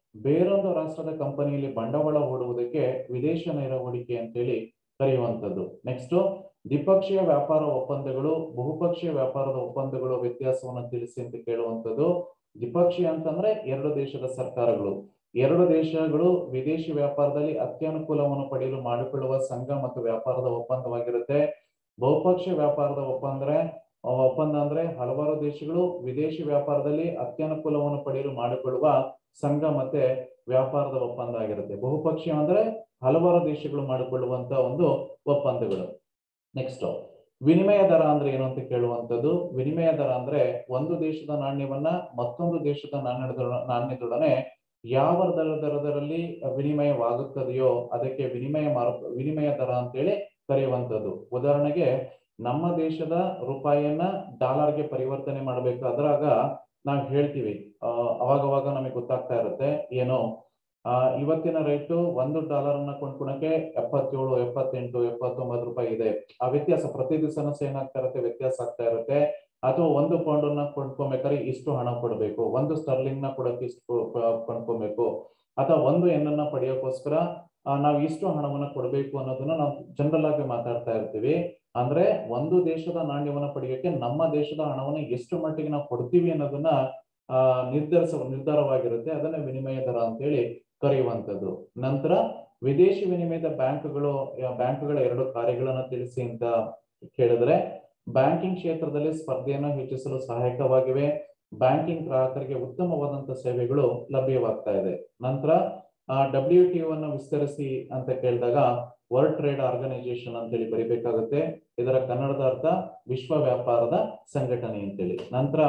ಬೇರೊಂದು ರಾಷ್ಟ್ರದ ಕಂಪನಿಯಲ್ಲಿ ಬಂಡವಾಳ ಹೂಡುವುದಕ್ಕೆ ವಿದೇಶ ನೇರ ಹೂಡಿಕೆ ಅಂತೇಳಿ ಕರೆಯುವಂಥದ್ದು ನೆಕ್ಸ್ಟ್ ದ್ವಿಪಕ್ಷೀಯ ವ್ಯಾಪಾರ ಒಪ್ಪಂದಗಳು ಬಹುಪಕ್ಷೀಯ ವ್ಯಾಪಾರದ ಒಪ್ಪಂದಗಳು ವ್ಯತ್ಯಾಸವನ್ನು ತಿಳಿಸಿ ಅಂತ ಕೇಳುವಂಥದ್ದು ದ್ವಿಪಕ್ಷೀಯ ಅಂತಂದ್ರೆ ಎರಡು ದೇಶದ ಸರ್ಕಾರಗಳು ಎರಡು ದೇಶಗಳು ವಿದೇಶಿ ವ್ಯಾಪಾರದಲ್ಲಿ ಅತ್ಯನುಕೂಲವನ್ನು ಪಡೆಯಲು ಮಾಡಿಕೊಳ್ಳುವ ಸಂಘ ಮತ್ತು ವ್ಯಾಪಾರದ ಒಪ್ಪಂದವಾಗಿರುತ್ತೆ ಬಹುಪಕ್ಷೀಯ ವ್ಯಾಪಾರದ ಒಪ್ಪಂದ ಒಪ್ಪಂದ ಅಂದ್ರೆ ಹಲವಾರು ದೇಶಗಳು ವಿದೇಶಿ ವ್ಯಾಪಾರದಲ್ಲಿ ಅತ್ಯನುಕೂಲವನ್ನು ಪಡೆಯಲು ಮಾಡಿಕೊಳ್ಳುವ ಸಂಘ ಮತ್ತೆ ವ್ಯಾಪಾರದ ಒಪ್ಪಂದ ಆಗಿರುತ್ತೆ ಬಹುಪಕ್ಷೀಯ ಅಂದ್ರೆ ಹಲವಾರು ದೇಶಗಳು ಮಾಡಿಕೊಳ್ಳುವಂತ ಒಂದು ಒಪ್ಪಂದಗಳು ನೆಕ್ಸ್ಟ್ ವಿನಿಮಯ ದರ ಅಂದ್ರೆ ಏನು ಅಂತ ಕೇಳುವಂಥದ್ದು ವಿನಿಮಯ ದರ ಅಂದ್ರೆ ಒಂದು ದೇಶದ ನಾಣ್ಯವನ್ನ ಮತ್ತೊಂದು ದೇಶದ ನಾಣ್ಯದ ನಾಣ್ಯದೊಡನೆ ಯಾವ ದರ ದರದಲ್ಲಿ ವಿನಿಮಯವಾಗುತ್ತದೆಯೋ ಅದಕ್ಕೆ ವಿನಿಮಯ ಮಾರು ವಿನಿಮಯ ದರ ಅಂತೇಳಿ ಕರೆಯುವಂಥದ್ದು ಉದಾಹರಣೆಗೆ ನಮ್ಮ ದೇಶದ ರೂಪಾಯಿಯನ್ನ ಡಾಲರ್ಗೆ ಪರಿವರ್ತನೆ ಮಾಡಬೇಕು ಅದ್ರಾಗ ನಾವು ಹೇಳ್ತೀವಿ ಅವಾಗವಾಗ ನಮಗೆ ಗೊತ್ತಾಗ್ತಾ ಇರುತ್ತೆ ಏನೋ ಆ ಇವತ್ತಿನ ರೇಟು ಒಂದು ಡಾಲರ್ ಅನ್ನ ಕೊಂಡ್ಕೊಳಕ್ಕೆ ಎಪ್ಪತ್ತೇಳು ಎಪ್ಪತ್ತೆಂಟು ಎಪ್ಪತ್ತೊಂಬತ್ತು ರೂಪಾಯಿ ಇದೆ ಆ ವ್ಯತ್ಯಾಸ ಪ್ರತಿ ದಿವಸನೂ ಏನಾಗ್ತಾ ಇರುತ್ತೆ ವ್ಯತ್ಯಾಸ ಆಗ್ತಾ ಇರುತ್ತೆ ಅಥವಾ ಒಂದು ಪೌಂಡ್ ಅನ್ನ ಕೊಂಡ್ಕೊಬೇಕಾದ್ರೆ ಇಷ್ಟು ಹಣ ಕೊಡಬೇಕು ಒಂದು ಸ್ಟರ್ಲಿಂಗ್ ನ ಕೊಡಕ್ಕೆ ಇಷ್ಟು ಕೊಂಡ್ಕೊಬೇಕು ಅಥವಾ ಒಂದು ಎಣ್ಣನ್ನ ಪಡೆಯೋಕ್ಕೋಸ್ಕರ ನಾವು ಇಷ್ಟು ಹಣವನ್ನ ಕೊಡಬೇಕು ಅನ್ನೋದನ್ನ ನಾವು ಜನರಲ್ ಆಗಿ ಮಾತಾಡ್ತಾ ಇರ್ತೀವಿ ಅಂದ್ರೆ ಒಂದು ದೇಶದ ನಾಣ್ಯವನ್ನ ಪಡೆಯೋಕೆ ನಮ್ಮ ದೇಶದ ಹಣವನ್ನ ಎಷ್ಟು ಮಟ್ಟಿಗೆ ನಾವು ಕೊಡ್ತೀವಿ ಅನ್ನೋದನ್ನ ಆ ನಿರ್ಧರಿಸ ನಿರ್ಧಾರವಾಗಿರುತ್ತೆ ಅದನ್ನ ವಿನಿಮಯ ದರ ಅಂತೇಳಿ ಕರೆಯುವಂಥದ್ದು ನಂತರ ವಿದೇಶಿ ವಿನಿಮಯದ ಬ್ಯಾಂಕ್ಗಳು ಬ್ಯಾಂಕ್ಗಳ ಎರಡು ಕಾರ್ಯಗಳನ್ನ ತಿಳಿಸಿ ಅಂತ ಕೇಳಿದ್ರೆ ಬ್ಯಾಂಕಿಂಗ್ ಕ್ಷೇತ್ರದಲ್ಲಿ ಸ್ಪರ್ಧೆಯನ್ನು ಹೆಚ್ಚಿಸಲು ಸಹಾಯಕವಾಗಿವೆ ಬ್ಯಾಂಕಿಂಗ್ ಗ್ರಾಹಕರಿಗೆ ಉತ್ತಮವಾದಂತಹ ಸೇವೆಗಳು ಲಭ್ಯವಾಗ್ತಾ ಇದೆ ನಂತರ ಡಬ್ಲ್ಯೂ ಟಿ ಅನ್ನು ವಿಸ್ತರಿಸಿ ಅಂತ ಕೇಳಿದಾಗ ವರ್ಲ್ಡ್ ಟ್ರೇಡ್ ಆರ್ಗನೈಸೇಷನ್ ಅಂತೇಳಿ ಬರಿಬೇಕಾಗುತ್ತೆ ಇದರ ಕನ್ನಡದ ಅರ್ಥ ವಿಶ್ವ ವ್ಯಾಪಾರದ ಸಂಘಟನೆ ಅಂತೇಳಿ ನಂತರ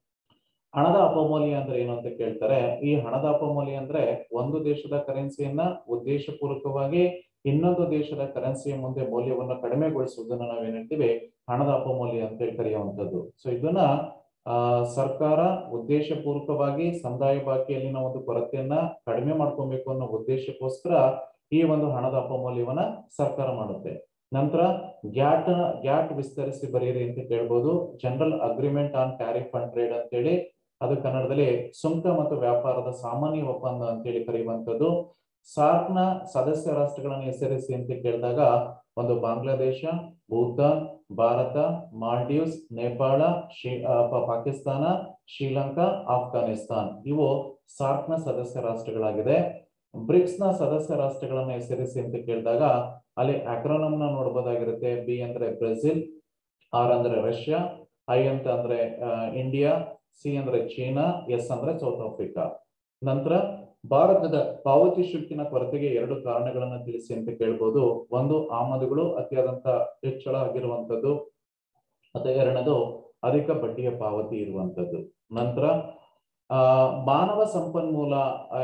ಹಣದ ಅಪಮೌಲ್ಯ ಅಂದ್ರೆ ಏನು ಅಂತ ಕೇಳ್ತಾರೆ ಈ ಹಣದ ಅಪಮೌಲ್ಯ ಅಂದ್ರೆ ಒಂದು ದೇಶದ ಕರೆನ್ಸಿಯನ್ನ ಉದ್ದೇಶಪೂರ್ವಕವಾಗಿ ಇನ್ನೊಂದು ದೇಶದ ಕರೆನ್ಸಿಯ ಮುಂದೆ ಮೌಲ್ಯವನ್ನು ಕಡಿಮೆಗೊಳಿಸುವುದನ್ನ ನಾವೇನ್ ಹೇಳ್ತೀವಿ ಹಣದ ಅಪಮೌಲ್ಯ ಅಂತೇಳಿ ಕರೆಯುವಂಥದ್ದು ಸೊ ಇದನ್ನ ಆ ಸರ್ಕಾರ ಉದ್ದೇಶಪೂರ್ವಕವಾಗಿ ಸಂದಾಯ ಬಾಕಿಯಲ್ಲಿನ ಒಂದು ಕೊರತೆಯನ್ನ ಕಡಿಮೆ ಮಾಡ್ಕೊಬೇಕು ಅನ್ನೋ ಉದ್ದೇಶಕ್ಕೋಸ್ಕರ ಈ ಒಂದು ಹಣದ ಅಪಮೌಲ್ಯವನ್ನ ಸರ್ಕಾರ ಮಾಡುತ್ತೆ ನಂತರ ಗ್ಯಾಟ್ ಗ್ಯಾಟ್ ವಿಸ್ತರಿಸಿ ಬರೆಯಿರಿ ಅಂತ ಕೇಳ್ಬೋದು General Agreement on Tariff and Trade ಅಂತೇಳಿ ಅದು ಕನ್ನಡದಲ್ಲಿ ಸುಂಕ ಮತ್ತು ವ್ಯಾಪಾರದ ಸಾಮಾನ್ಯ ಒಪ್ಪಂದ ಅಂತೇಳಿ ಕರೆಯುವಂಥದ್ದು ಸಾರ್ಕ್ನ ಸದಸ್ಯ ರಾಷ್ಟ್ರಗಳನ್ನು ಹೆಸರಿಸಿ ಅಂತ ಕೇಳಿದಾಗ ಒಂದು ಬಾಂಗ್ಲಾದೇಶ ಭೂತಾನ್ ಭಾರತ ಮಾಲ್ಡೀವ್ಸ್ ನೇಪಾಳ ಶ್ರೀ ಪಾಕಿಸ್ತಾನ ಶ್ರೀಲಂಕಾ ಆಫ್ಘಾನಿಸ್ತಾನ್ ಇವು ಸಾರ್ಕ್ನ ಸದಸ್ಯ ರಾಷ್ಟ್ರಗಳಾಗಿದೆ ಬ್ರಿಕ್ಸ್ ನ ಸದಸ್ಯ ರಾಷ್ಟ್ರಗಳನ್ನ ಹೆಸರಿಸಿ ಅಂತ ಕೇಳಿದಾಗ ಅಲ್ಲಿ ಅಕ್ರೋನಮ್ ನ ನೋಡಬಹುದಾಗಿರುತ್ತೆ ಬಿ ಅಂದ್ರೆ ಬ್ರೆಜಿಲ್ ಆರ್ ಅಂದ್ರೆ ರಷ್ಯಾ ಐ ಅಂತ ಅಂದ್ರೆ ಇಂಡಿಯಾ ಸಿ ಅಂದ್ರೆ ಚೀನಾ ಎಸ್ ಅಂದ್ರೆ ಸೌತ್ ಆಫ್ರಿಕಾ ನಂತರ ಭಾರತದ ಪಾವತಿ ಶುಲ್ಕಿನ ಕೊರತೆಗೆ ಎರಡು ಕಾರಣಗಳನ್ನ ತಿಳಿಸಿ ಅಂತ ಕೇಳ್ಬೋದು ಒಂದು ಆಮದುಗಳು ಅತಿಯಾದಂತ ಹೆಚ್ಚಳ ಆಗಿರುವಂತದ್ದು ಮತ್ತೆ ಎರಡನೇದು ಅಧಿಕ ಬಡ್ಡಿಯ ಪಾವತಿ ಇರುವಂತದ್ದು ನಂತರ ಆ ಮಾನವ ಸಂಪನ್ಮೂಲ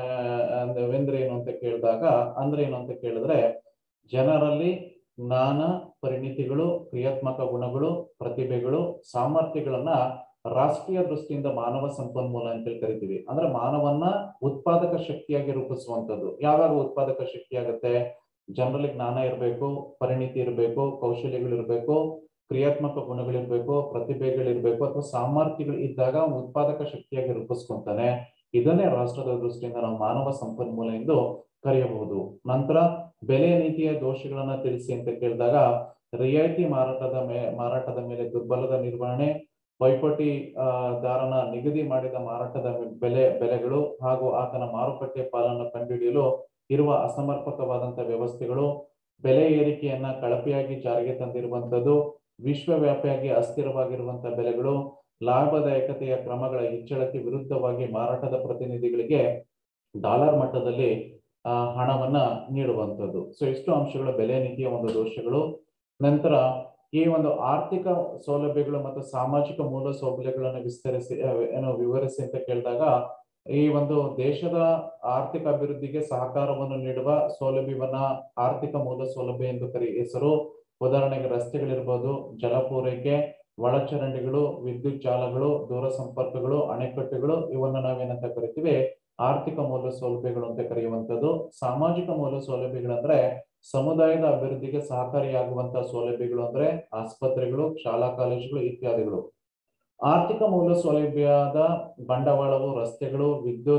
ವೆಂದ್ರೆ ಏನು ಅಂತ ಕೇಳಿದಾಗ ಅಂದ್ರೆ ಏನು ಅಂತ ಕೇಳಿದ್ರೆ ಜನರಲ್ಲಿ ಜ್ಞಾನ ಪರಿಣಿತಿಗಳು ಕ್ರಿಯಾತ್ಮಕ ಗುಣಗಳು ಪ್ರತಿಭೆಗಳು ಸಾಮರ್ಥ್ಯಗಳನ್ನ ರಾಷ್ಟ್ರೀಯ ದೃಷ್ಟಿಯಿಂದ ಮಾನವ ಸಂಪನ್ಮೂಲ ಅಂತೇಳಿ ಕರಿತೀವಿ ಅಂದ್ರೆ ಮಾನವನ್ನ ಉತ್ಪಾದಕ ಶಕ್ತಿಯಾಗಿ ರೂಪಿಸುವಂತದ್ದು ಯಾವಾಗ ಉತ್ಪಾದಕ ಶಕ್ತಿ ಆಗುತ್ತೆ ಜನರಲ್ಲಿ ಜ್ಞಾನ ಇರಬೇಕು ಪರಿಣಿತಿ ಇರಬೇಕು ಕೌಶಲ್ಯಗಳು ಇರಬೇಕು ಕ್ರಿಯಾತ್ಮಕ ಗುಣಗಳಿರ್ಬೇಕು ಪ್ರತಿಭೆಗಳಿರ್ಬೇಕು ಅಥವಾ ಸಾಮರ್ಥ್ಯಗಳು ಇದ್ದಾಗ ಉತ್ಪಾದಕ ಶಕ್ತಿಯಾಗಿ ರೂಪಿಸ್ಕೊಂತಾನೆ ಇದನ್ನೇ ರಾಷ್ಟ್ರದ ದೃಷ್ಟಿಯಿಂದ ನಾವು ಮಾನವ ಸಂಪನ್ಮೂಲ ಎಂದು ಕರೆಯಬಹುದು ನಂತರ ಬೆಲೆ ನೀತಿಯ ದೋಷಗಳನ್ನ ತಿಳಿಸಿ ಅಂತ ಕೇಳಿದಾಗ ರಿಯಾಯಿತಿ ಮಾರಾಟದ ಮೇ ಮಾರಾಟದ ಮೇಲೆ ದುರ್ಬಲದ ನಿರ್ವಹಣೆ ಪೈಪೋಟಿ ದಾರನ ನಿಗದಿ ಮಾಡಿದ ಮಾರಾಟದ ಬೆಲೆ ಬೆಲೆಗಳು ಹಾಗೂ ಆತನ ಮಾರುಕಟ್ಟೆ ಪಾಲನ್ನು ಕಂಡುಹಿಡಿಯಲು ಇರುವ ಅಸಮರ್ಪಕವಾದಂತಹ ವ್ಯವಸ್ಥೆಗಳು ಬೆಲೆ ಏರಿಕೆಯನ್ನ ಕಳಪೆಯಾಗಿ ಜಾರಿಗೆ ತಂದಿರುವಂತದ್ದು ವಿಶ್ವವ್ಯಾಪಿಯಾಗಿ ಅಸ್ಥಿರವಾಗಿರುವಂತಹ ಬೆಲೆಗಳು ಲಾಭದಾಯಕತೆಯ ಕ್ರಮಗಳ ಹೆಚ್ಚಳಕ್ಕೆ ವಿರುದ್ಧವಾಗಿ ಮಾರಾಟದ ಪ್ರತಿನಿಧಿಗಳಿಗೆ ಡಾಲರ್ ಮಟ್ಟದಲ್ಲಿ ಆ ಹಣವನ್ನ ನೀಡುವಂಥದ್ದು ಸೊ ಇಷ್ಟು ಅಂಶಗಳ ಬೆಲೆ ನೀತಿಯ ಒಂದು ದೋಷಗಳು ನಂತರ ಈ ಒಂದು ಆರ್ಥಿಕ ಸೌಲಭ್ಯಗಳು ಮತ್ತು ಸಾಮಾಜಿಕ ಮೂಲ ಸೌಲಭ್ಯಗಳನ್ನು ವಿಸ್ತರಿಸಿ ಏನು ವಿವರಿಸಿ ಅಂತ ಕೇಳಿದಾಗ ಈ ಒಂದು ದೇಶದ ಆರ್ಥಿಕ ಅಭಿವೃದ್ಧಿಗೆ ಸಹಕಾರವನ್ನು ನೀಡುವ ಸೌಲಭ್ಯವನ್ನ ಆರ್ಥಿಕ ಮೂಲ ಸೌಲಭ್ಯ ಎಂದು ಕರಿ ಹೆಸರು ಉದಾಹರಣೆಗೆ ರಸ್ತೆಗಳಿರ್ಬೋದು ಜಲ ಪೂರೈಕೆ ಒಳಚರಂಡಿಗಳು ವಿದ್ಯುತ್ ಜಾಲಗಳು ದೂರ ಸಂಪರ್ಕಗಳು ಅಣೆಕಟ್ಟುಗಳು ಇವನ್ನ ನಾವೇನಂತ ಕರಿತೀವಿ ಆರ್ಥಿಕ ಮೂಲ ಸೌಲಭ್ಯಗಳು ಅಂತ ಕರೆಯುವಂಥದ್ದು ಸಾಮಾಜಿಕ ಮೂಲ ಸೌಲಭ್ಯಗಳಂದ್ರೆ ಸಮುದಾಯದ ಅಭಿವೃದ್ಧಿಗೆ ಸಹಕಾರಿಯಾಗುವಂತಹ ಸೌಲಭ್ಯಗಳು ಅಂದ್ರೆ ಆಸ್ಪತ್ರೆಗಳು ಶಾಲಾ ಕಾಲೇಜುಗಳು ಇತ್ಯಾದಿಗಳು ಆರ್ಥಿಕ ಮೂಲ ಸೌಲಭ್ಯದ ಬಂಡವಾಳವು ರಸ್ತೆಗಳು ವಿದ್ಯುತ್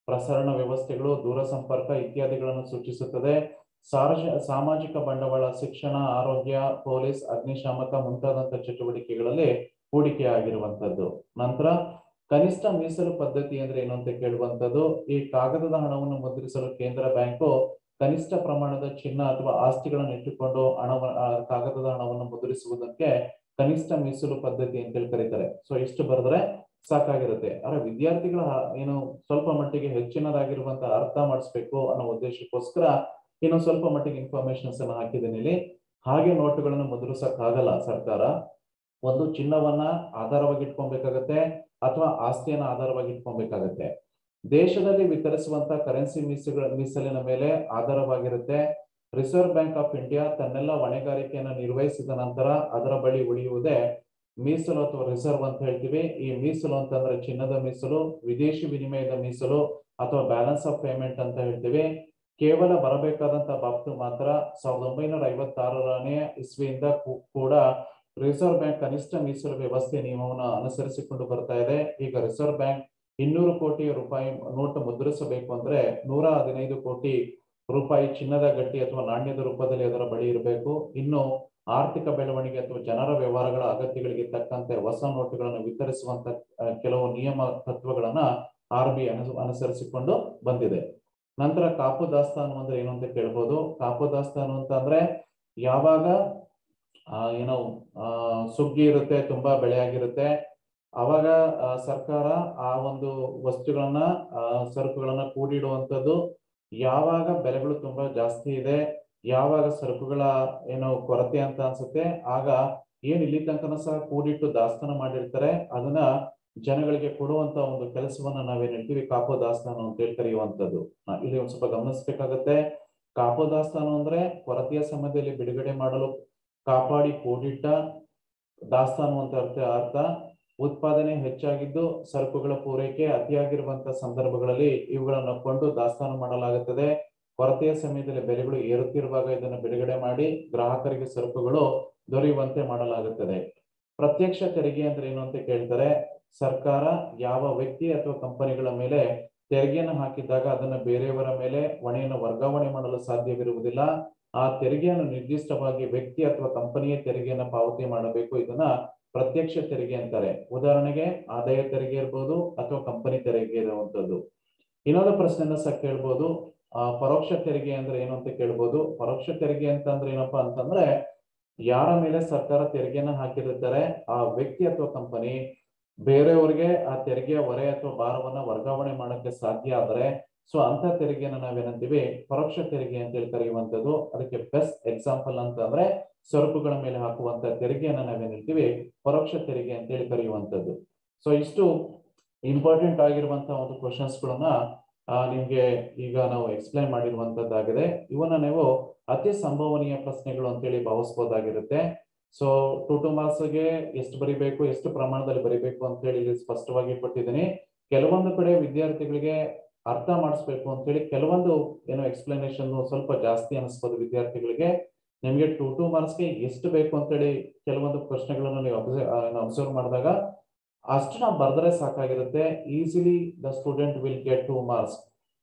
ಪ್ರಸರಣ ವ್ಯವಸ್ಥೆಗಳು ದೂರ ಸಂಪರ್ಕ ಇತ್ಯಾದಿಗಳನ್ನು ಸೂಚಿಸುತ್ತದೆ ಸಾರ್ವಜ ಸಾಮಾಜಿಕ ಬಂಡವಾಳ ಶಿಕ್ಷಣ ಆರೋಗ್ಯ ಪೊಲೀಸ್ ಅಗ್ನಿಶಾಮಕ ಮುಂತಾದಂತ ಚಟುವಟಿಕೆಗಳಲ್ಲಿ ಹೂಡಿಕೆ ಆಗಿರುವಂತದ್ದು ನಂತರ ಕನಿಷ್ಠ ಮೀಸಲು ಪದ್ಧತಿ ಅಂದ್ರೆ ಏನು ಅಂತ ಕೇಳುವಂತದ್ದು ಈ ಕಾಗದದ ಹಣವನ್ನು ಮುದ್ರಿಸಲು ಕೇಂದ್ರ ಬ್ಯಾಂಕು ಕನಿಷ್ಠ ಪ್ರಮಾಣದ ಚಿನ್ನ ಅಥವಾ ಆಸ್ತಿಗಳನ್ನು ಇಟ್ಟುಕೊಂಡು ಹಣವ ಆ, ಕಾಗದದ ಹಣವನ್ನು ಮುದ್ರಿಸುವುದಕ್ಕೆ ಕನಿಷ್ಠ ಮೀಸಲು ಪದ್ಧತಿ ಅಂತೇಳಿ ಕರೀತಾರೆ ಸೊ ಇಷ್ಟು ಬರೆದ್ರೆ ಸಾಕಾಗಿರುತ್ತೆ ಆದ್ರೆ ವಿದ್ಯಾರ್ಥಿಗಳ ಹ- ಏನು ಸ್ವಲ್ಪ ಮಟ್ಟಿಗೆ ಹೆಚ್ಚಿನದಾಗಿರುವಂತಹ ಅರ್ಥ ಮಾಡಿಸ್ಬೇಕು ಅನ್ನೋ ಉದ್ದೇಶಕ್ಕೋಸ್ಕರ ಇನ್ನು ಸ್ವಲ್ಪ ಮಟ್ಟಿಗೆ ಇನ್ಫಾರ್ಮೇಶನ್ಸ್ ಅನ್ನು ಹಾಕಿದ್ದೀನಿ ಇಲ್ಲಿ ಹಾಗೆ ನೋಟುಗಳನ್ನು ಮುದ್ರಿಸಕ್ಕಾಗಲ್ಲ ಸರ್ಕಾರ ಒಂದು ಚಿನ್ನವನ್ನ ಆಧಾರವಾಗಿ ಇಟ್ಕೊಬೇಕಾಗತ್ತೆ ಅಥವಾ ಆಸ್ತಿಯನ್ನ ಆಧಾರವಾಗಿ ಇಟ್ಕೊಬೇಕಾಗತ್ತೆ ದೇಶದಲ್ಲಿ ವಿತರಿಸುವಂತ ಕರೆನ್ಸಿ ಮೀಸುಗಳ ಮೀಸಲಿನ ಮೇಲೆ ಆಧಾರವಾಗಿರುತ್ತೆ ರಿಸರ್ವ್ ಬ್ಯಾಂಕ್ ಆಫ್ ಇಂಡಿಯಾ ತನ್ನೆಲ್ಲ ಹೊಣೆಗಾರಿಕೆಯನ್ನು ನಿರ್ವಹಿಸಿದ ನಂತರ ಅದರ ಬಳಿ ಉಳಿಯುವುದೇ ಮೀಸಲು ಅಥವಾ ರಿಸರ್ವ್ ಅಂತ ಹೇಳ್ತೀವಿ ಈ ಮೀಸಲು ಅಂತಂದ್ರೆ ಚಿನ್ನದ ಮೀಸಲು ವಿದೇಶಿ ವಿನಿಮಯದ ಮೀಸಲು ಅಥವಾ ಬ್ಯಾಲೆನ್ಸ್ ಆಫ್ ಪೇಮೆಂಟ್ ಅಂತ ಹೇಳ್ತೀವಿ ಕೇವಲ ಬರಬೇಕಾದಂತ ಬಾಬ್ತು ಮಾತ್ರ ಸಾವಿರದ ಒಂಬೈನೂರ ಐವತ್ತಾರನೇ ಇಸ್ವಿಯಿಂದ ಕೂ- ಕೂಡ ರಿಸರ್ವ್ ಬ್ಯಾಂಕ್ ಕನಿಷ್ಠ ಮೀಸಲು ವ್ಯವಸ್ಥೆ ನಿಯಮವನ್ನು ಅನುಸರಿಸಿಕೊಂಡು ಬರ್ತಾ ಇದೆ ಈಗ ರಿಸರ್ವ್ ಬ್ಯಾಂಕ್ ಇನ್ನೂರು ಕೋಟಿ ರೂಪಾಯಿ ನೋಟು ಮುದ್ರಿಸಬೇಕು ಅಂದ್ರೆ ನೂರ ಹದಿನೈದು ಕೋಟಿ ರೂಪಾಯಿ ಚಿನ್ನದ ಗಟ್ಟಿ ಅಥವಾ ನಾಣ್ಯದ ರೂಪದಲ್ಲಿ ಅದರ ಬಳಿ ಇರಬೇಕು ಇನ್ನು ಆರ್ಥಿಕ ಬೆಳವಣಿಗೆ ಅಥವಾ ಜನರ ವ್ಯವಹಾರಗಳ ಅಗತ್ಯಗಳಿಗೆ ತಕ್ಕಂತೆ ಹೊಸ ನೋಟುಗಳನ್ನು ವಿತರಿಸುವಂತ ಆ, ಕೆಲವು ನಿಯಮ ತತ್ವಗಳನ್ನ ಆರ್ ಬಿ ಅನುಸರಿಸಿಕೊಂಡು ಬಂದಿದೆ ನಂತರ ಕಾಪು ದಾಸ್ತಾನು ಅಂದ್ರೆ ಏನು ಅಂತ ಕೇಳ್ಬೋದು ಕಾಪು ದಾಸ್ತಾನು ಅಂತ ಅಂದ್ರೆ ಯಾವಾಗ ಆ, ಏನೋ ಆ, ಸುಗ್ಗಿ ಇರುತ್ತೆ ತುಂಬಾ ಬೆಳೆ ಆಗಿರುತ್ತೆ ಅವಾಗ ಆ, ಸರ್ಕಾರ ಆ ಒಂದು ವಸ್ತುಗಳನ್ನ ಆ, ಸರಕುಗಳನ್ನ ಕೂಡಿಡುವಂಥದ್ದು ಯಾವಾಗ ಬೆಲೆಗಳು ತುಂಬಾ ಜಾಸ್ತಿ ಇದೆ ಯಾವಾಗ ಸರಕುಗಳ ಏನು ಕೊರತೆ ಅಂತ ಅನ್ಸುತ್ತೆ ಆಗ ಏನ್ ಇಲ್ಲಿ ತನಕನೂ ಸಹ ಕೂಡಿಟ್ಟು ದಾಸ್ತಾನು ಮಾಡಿರ್ತಾರೆ ಅದನ್ನ ಜನಗಳಿಗೆ ಕೊಡುವಂತ ಒಂದು ಕೆಲಸವನ್ನ ನಾವೇನ್ ಹೇಳ್ತೀವಿ ಕಾಪು ದಾಸ್ತಾನು ಅಂತ ಹೇಳಿ ಕರೆಯುವಂತದ್ದು ಆ, ಇಲ್ಲಿ ಒಂದ್ ಸ್ವಲ್ಪ ಗಮನಿಸ್ಬೇಕಾಗತ್ತೆ ಕಾಪು ದಾಸ್ತಾನು ಅಂದ್ರೆ ಕೊರತೆಯ ಸಮಯದಲ್ಲಿ ಬಿಡುಗಡೆ ಮಾಡಲು ಕಾಪಾಡಿ ಕೂಡಿಟ್ಟ ದಾಸ್ತಾನು ಅಂತ ಅರ್ಥ ಅರ್ಥ ಉತ್ಪಾದನೆ ಹೆಚ್ಚಾಗಿದ್ದು ಸರಕುಗಳ ಪೂರೈಕೆ ಅತಿಯಾಗಿರುವಂತಹ ಸಂದರ್ಭಗಳಲ್ಲಿ ಇವುಗಳನ್ನು ಕೊಂಡು ದಾಸ್ತಾನು ಮಾಡಲಾಗುತ್ತದೆ ಕೊರತೆಯ ಸಮಯದಲ್ಲಿ ಬೆಲೆಗಳು ಏರುತ್ತಿರುವಾಗ ಇದನ್ನು ಬಿಡುಗಡೆ ಮಾಡಿ ಗ್ರಾಹಕರಿಗೆ ಸರಕುಗಳು ದೊರೆಯುವಂತೆ ಮಾಡಲಾಗುತ್ತದೆ ಪ್ರತ್ಯಕ್ಷ ತೆರಿಗೆ ಅಂದ್ರೆ ಏನು ಅಂತ ಕೇಳ್ತಾರೆ ಸರ್ಕಾರ ಯಾವ ವ್ಯಕ್ತಿ ಅಥವಾ ಕಂಪನಿಗಳ ಮೇಲೆ ತೆರಿಗೆಯನ್ನು ಹಾಕಿದಾಗ ಅದನ್ನು ಬೇರೆಯವರ ಮೇಲೆ ಹೊಣೆಯನ್ನು ವರ್ಗಾವಣೆ ಮಾಡಲು ಸಾಧ್ಯವಿರುವುದಿಲ್ಲ ಆ ತೆರಿಗೆಯನ್ನು ನಿರ್ದಿಷ್ಟವಾಗಿ ವ್ಯಕ್ತಿ ಅಥವಾ ಕಂಪನಿಯ ತೆರಿಗೆಯನ್ನು ಪಾವತಿ ಮಾಡಬೇಕು ಇದನ್ನ ಪ್ರತ್ಯಕ್ಷ ತೆರಿಗೆ ಅಂತಾರೆ ಉದಾಹರಣೆಗೆ ಆದಾಯ ತೆರಿಗೆ ಇರ್ಬೋದು ಅಥವಾ ಕಂಪನಿ ತೆರಿಗೆ ಇರುವಂತದ್ದು ಇನ್ನೊಂದು ಪ್ರಶ್ನೆಯನ್ನ ಸಹ ಕೇಳ್ಬೋದು ಆ ಪರೋಕ್ಷ ತೆರಿಗೆ ಅಂದ್ರೆ ಏನು ಅಂತ ಕೇಳ್ಬೋದು ಪರೋಕ್ಷ ತೆರಿಗೆ ಅಂತ ಅಂದ್ರೆ ಏನಪ್ಪಾ ಅಂತಂದ್ರೆ ಯಾರ ಮೇಲೆ ಸರ್ಕಾರ ತೆರಿಗೆಯನ್ನ ಹಾಕಿರುತ್ತಾರೆ ಆ ವ್ಯಕ್ತಿ ಅಥವಾ ಕಂಪನಿ ಬೇರೆಯವರಿಗೆ ಆ ತೆರಿಗೆಯ ಹೊರೆ ಅಥವಾ ಭಾರವನ್ನ ವರ್ಗಾವಣೆ ಮಾಡಕ್ಕೆ ಸಾಧ್ಯ ಆದರೆ ಸೊ ಅಂತ ತೆರಿಗೆಯನ್ನ ನಾವೇನಂತೀವಿ ಪರೋಕ್ಷ ತೆರಿಗೆ ಅಂತ ಹೇಳಿ ಕರೆಯುವಂತದ್ದು ಅದಕ್ಕೆ ಬೆಸ್ಟ್ ಎಕ್ಸಾಂಪಲ್ ಅಂತ ಅಂದ್ರೆ ಸರಕುಗಳ ಮೇಲೆ ಹಾಕುವಂತ ತೆರಿಗೆಯನ್ನ ನಾವೇನ್ ಹೇಳ್ತೀವಿ ಪರೋಕ್ಷ ತೆರಿಗೆ ಅಂತ ಹೇಳಿ ಕರೆಯುವಂತದ್ದು ಸೊ ಇಷ್ಟು ಇಂಪಾರ್ಟೆಂಟ್ ಆಗಿರುವಂತಹ ಒಂದು ಕ್ವಶನ್ಸ್ ಗಳನ್ನ ಆ, ನಿಮ್ಗೆ ಈಗ ನಾವು ಎಕ್ಸ್ಪ್ಲೈನ್ ಮಾಡಿರುವಂತದ್ದಾಗಿದೆ ಇವನ್ನ ನೀವು ಅತಿ ಸಂಭವನೀಯ ಪ್ರಶ್ನೆಗಳು ಅಂತೇಳಿ ಭಾವಿಸಬಹುದಾಗಿರುತ್ತೆ ಸೊ ಟು ಟು ಮಾರ್ಕ್ಸ್ಗೆ ಎಷ್ಟು ಬರಿಬೇಕು ಎಷ್ಟು ಪ್ರಮಾಣದಲ್ಲಿ ಬರಿಬೇಕು ಅಂತ ಹೇಳಿ ಇಲ್ಲಿ ಸ್ಪಷ್ಟವಾಗಿ ಕೊಟ್ಟಿದ್ದೀನಿ ಕೆಲವೊಂದು ಕಡೆ ವಿದ್ಯಾರ್ಥಿಗಳಿಗೆ ಅರ್ಥ ಮಾಡಿಸ್ಬೇಕು ಅಂತ ಹೇಳಿ ಕೆಲವೊಂದು ಏನೋ ಎಕ್ಸ್ಪ್ಲನೇಷನ್ ಸ್ವಲ್ಪ ಜಾಸ್ತಿ ಅನಿಸ್ಬೋದು ವಿದ್ಯಾರ್ಥಿಗಳಿಗೆ ನಿಮ್ಗೆ ಟು ಟು ಮಾರ್ಕ್ಸ್ಗೆ ಎಷ್ಟು ಬೇಕು ಅಂತೇಳಿ ಕೆಲವೊಂದು ಪ್ರಶ್ನೆಗಳನ್ನು ನೀವು ಅಬ್ಸರ್ವ್ ಅಬ್ಸರ್ವ್ ಮಾಡಿದಾಗ ಅಷ್ಟು ನಾವು ಬರೆದ್ರೆ ಸಾಕಾಗಿರುತ್ತೆ easily the student will get two marks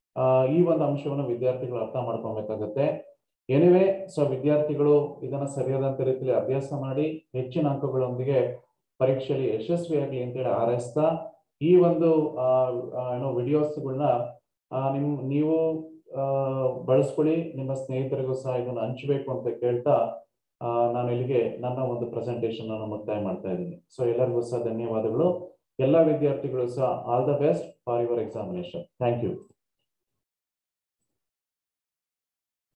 ಈ ಒಂದು ಅಂಶವನ್ನು ವಿದ್ಯಾರ್ಥಿಗಳು ಅರ್ಥ ಮಾಡ್ಕೊಬೇಕಾಗತ್ತೆ ಎನಿವೆ ಸೊ ವಿದ್ಯಾರ್ಥಿಗಳು ಇದನ್ನ ಸರಿಯಾದಂತ ರೀತಿಯಲ್ಲಿ ಅಭ್ಯಾಸ ಮಾಡಿ ಹೆಚ್ಚಿನ ಅಂಕಗಳೊಂದಿಗೆ ಪರೀಕ್ಷೆಯಲ್ಲಿ ಯಶಸ್ವಿಯಾಗಲಿ ಅಂತೇಳಿ ಹಾರೈಸ್ತಾ ಈ ಒಂದು ಆ, ಆ, ಏನೋ ವಿಡಿಯೋಸ್ಗಳನ್ನ ನಿಮ್ ನೀವು ಆ, ಬಳಸ್ಕೊಳ್ಳಿ ನಿಮ್ಮ ಸ್ನೇಹಿತರಿಗೂ ಸಹ ಇದನ್ನು ಹಂಚಬೇಕು ಅಂತ ಕೇಳ್ತಾ ಆ, ನಾನು ಇಲ್ಲಿಗೆ ನನ್ನ ಒಂದು ಪ್ರೆಸೆಂಟೇಶನ್ ಅನ್ನು ಮುಕ್ತಾಯ ಮಾಡ್ತಾ ಇದ್ದೀನಿ ಸೊ ಎಲ್ಲರಿಗೂ ಸಹ ಧನ್ಯವಾದಗಳು ಎಲ್ಲ ವಿದ್ಯಾರ್ಥಿಗಳು ಸಹ all the best for your examination thank you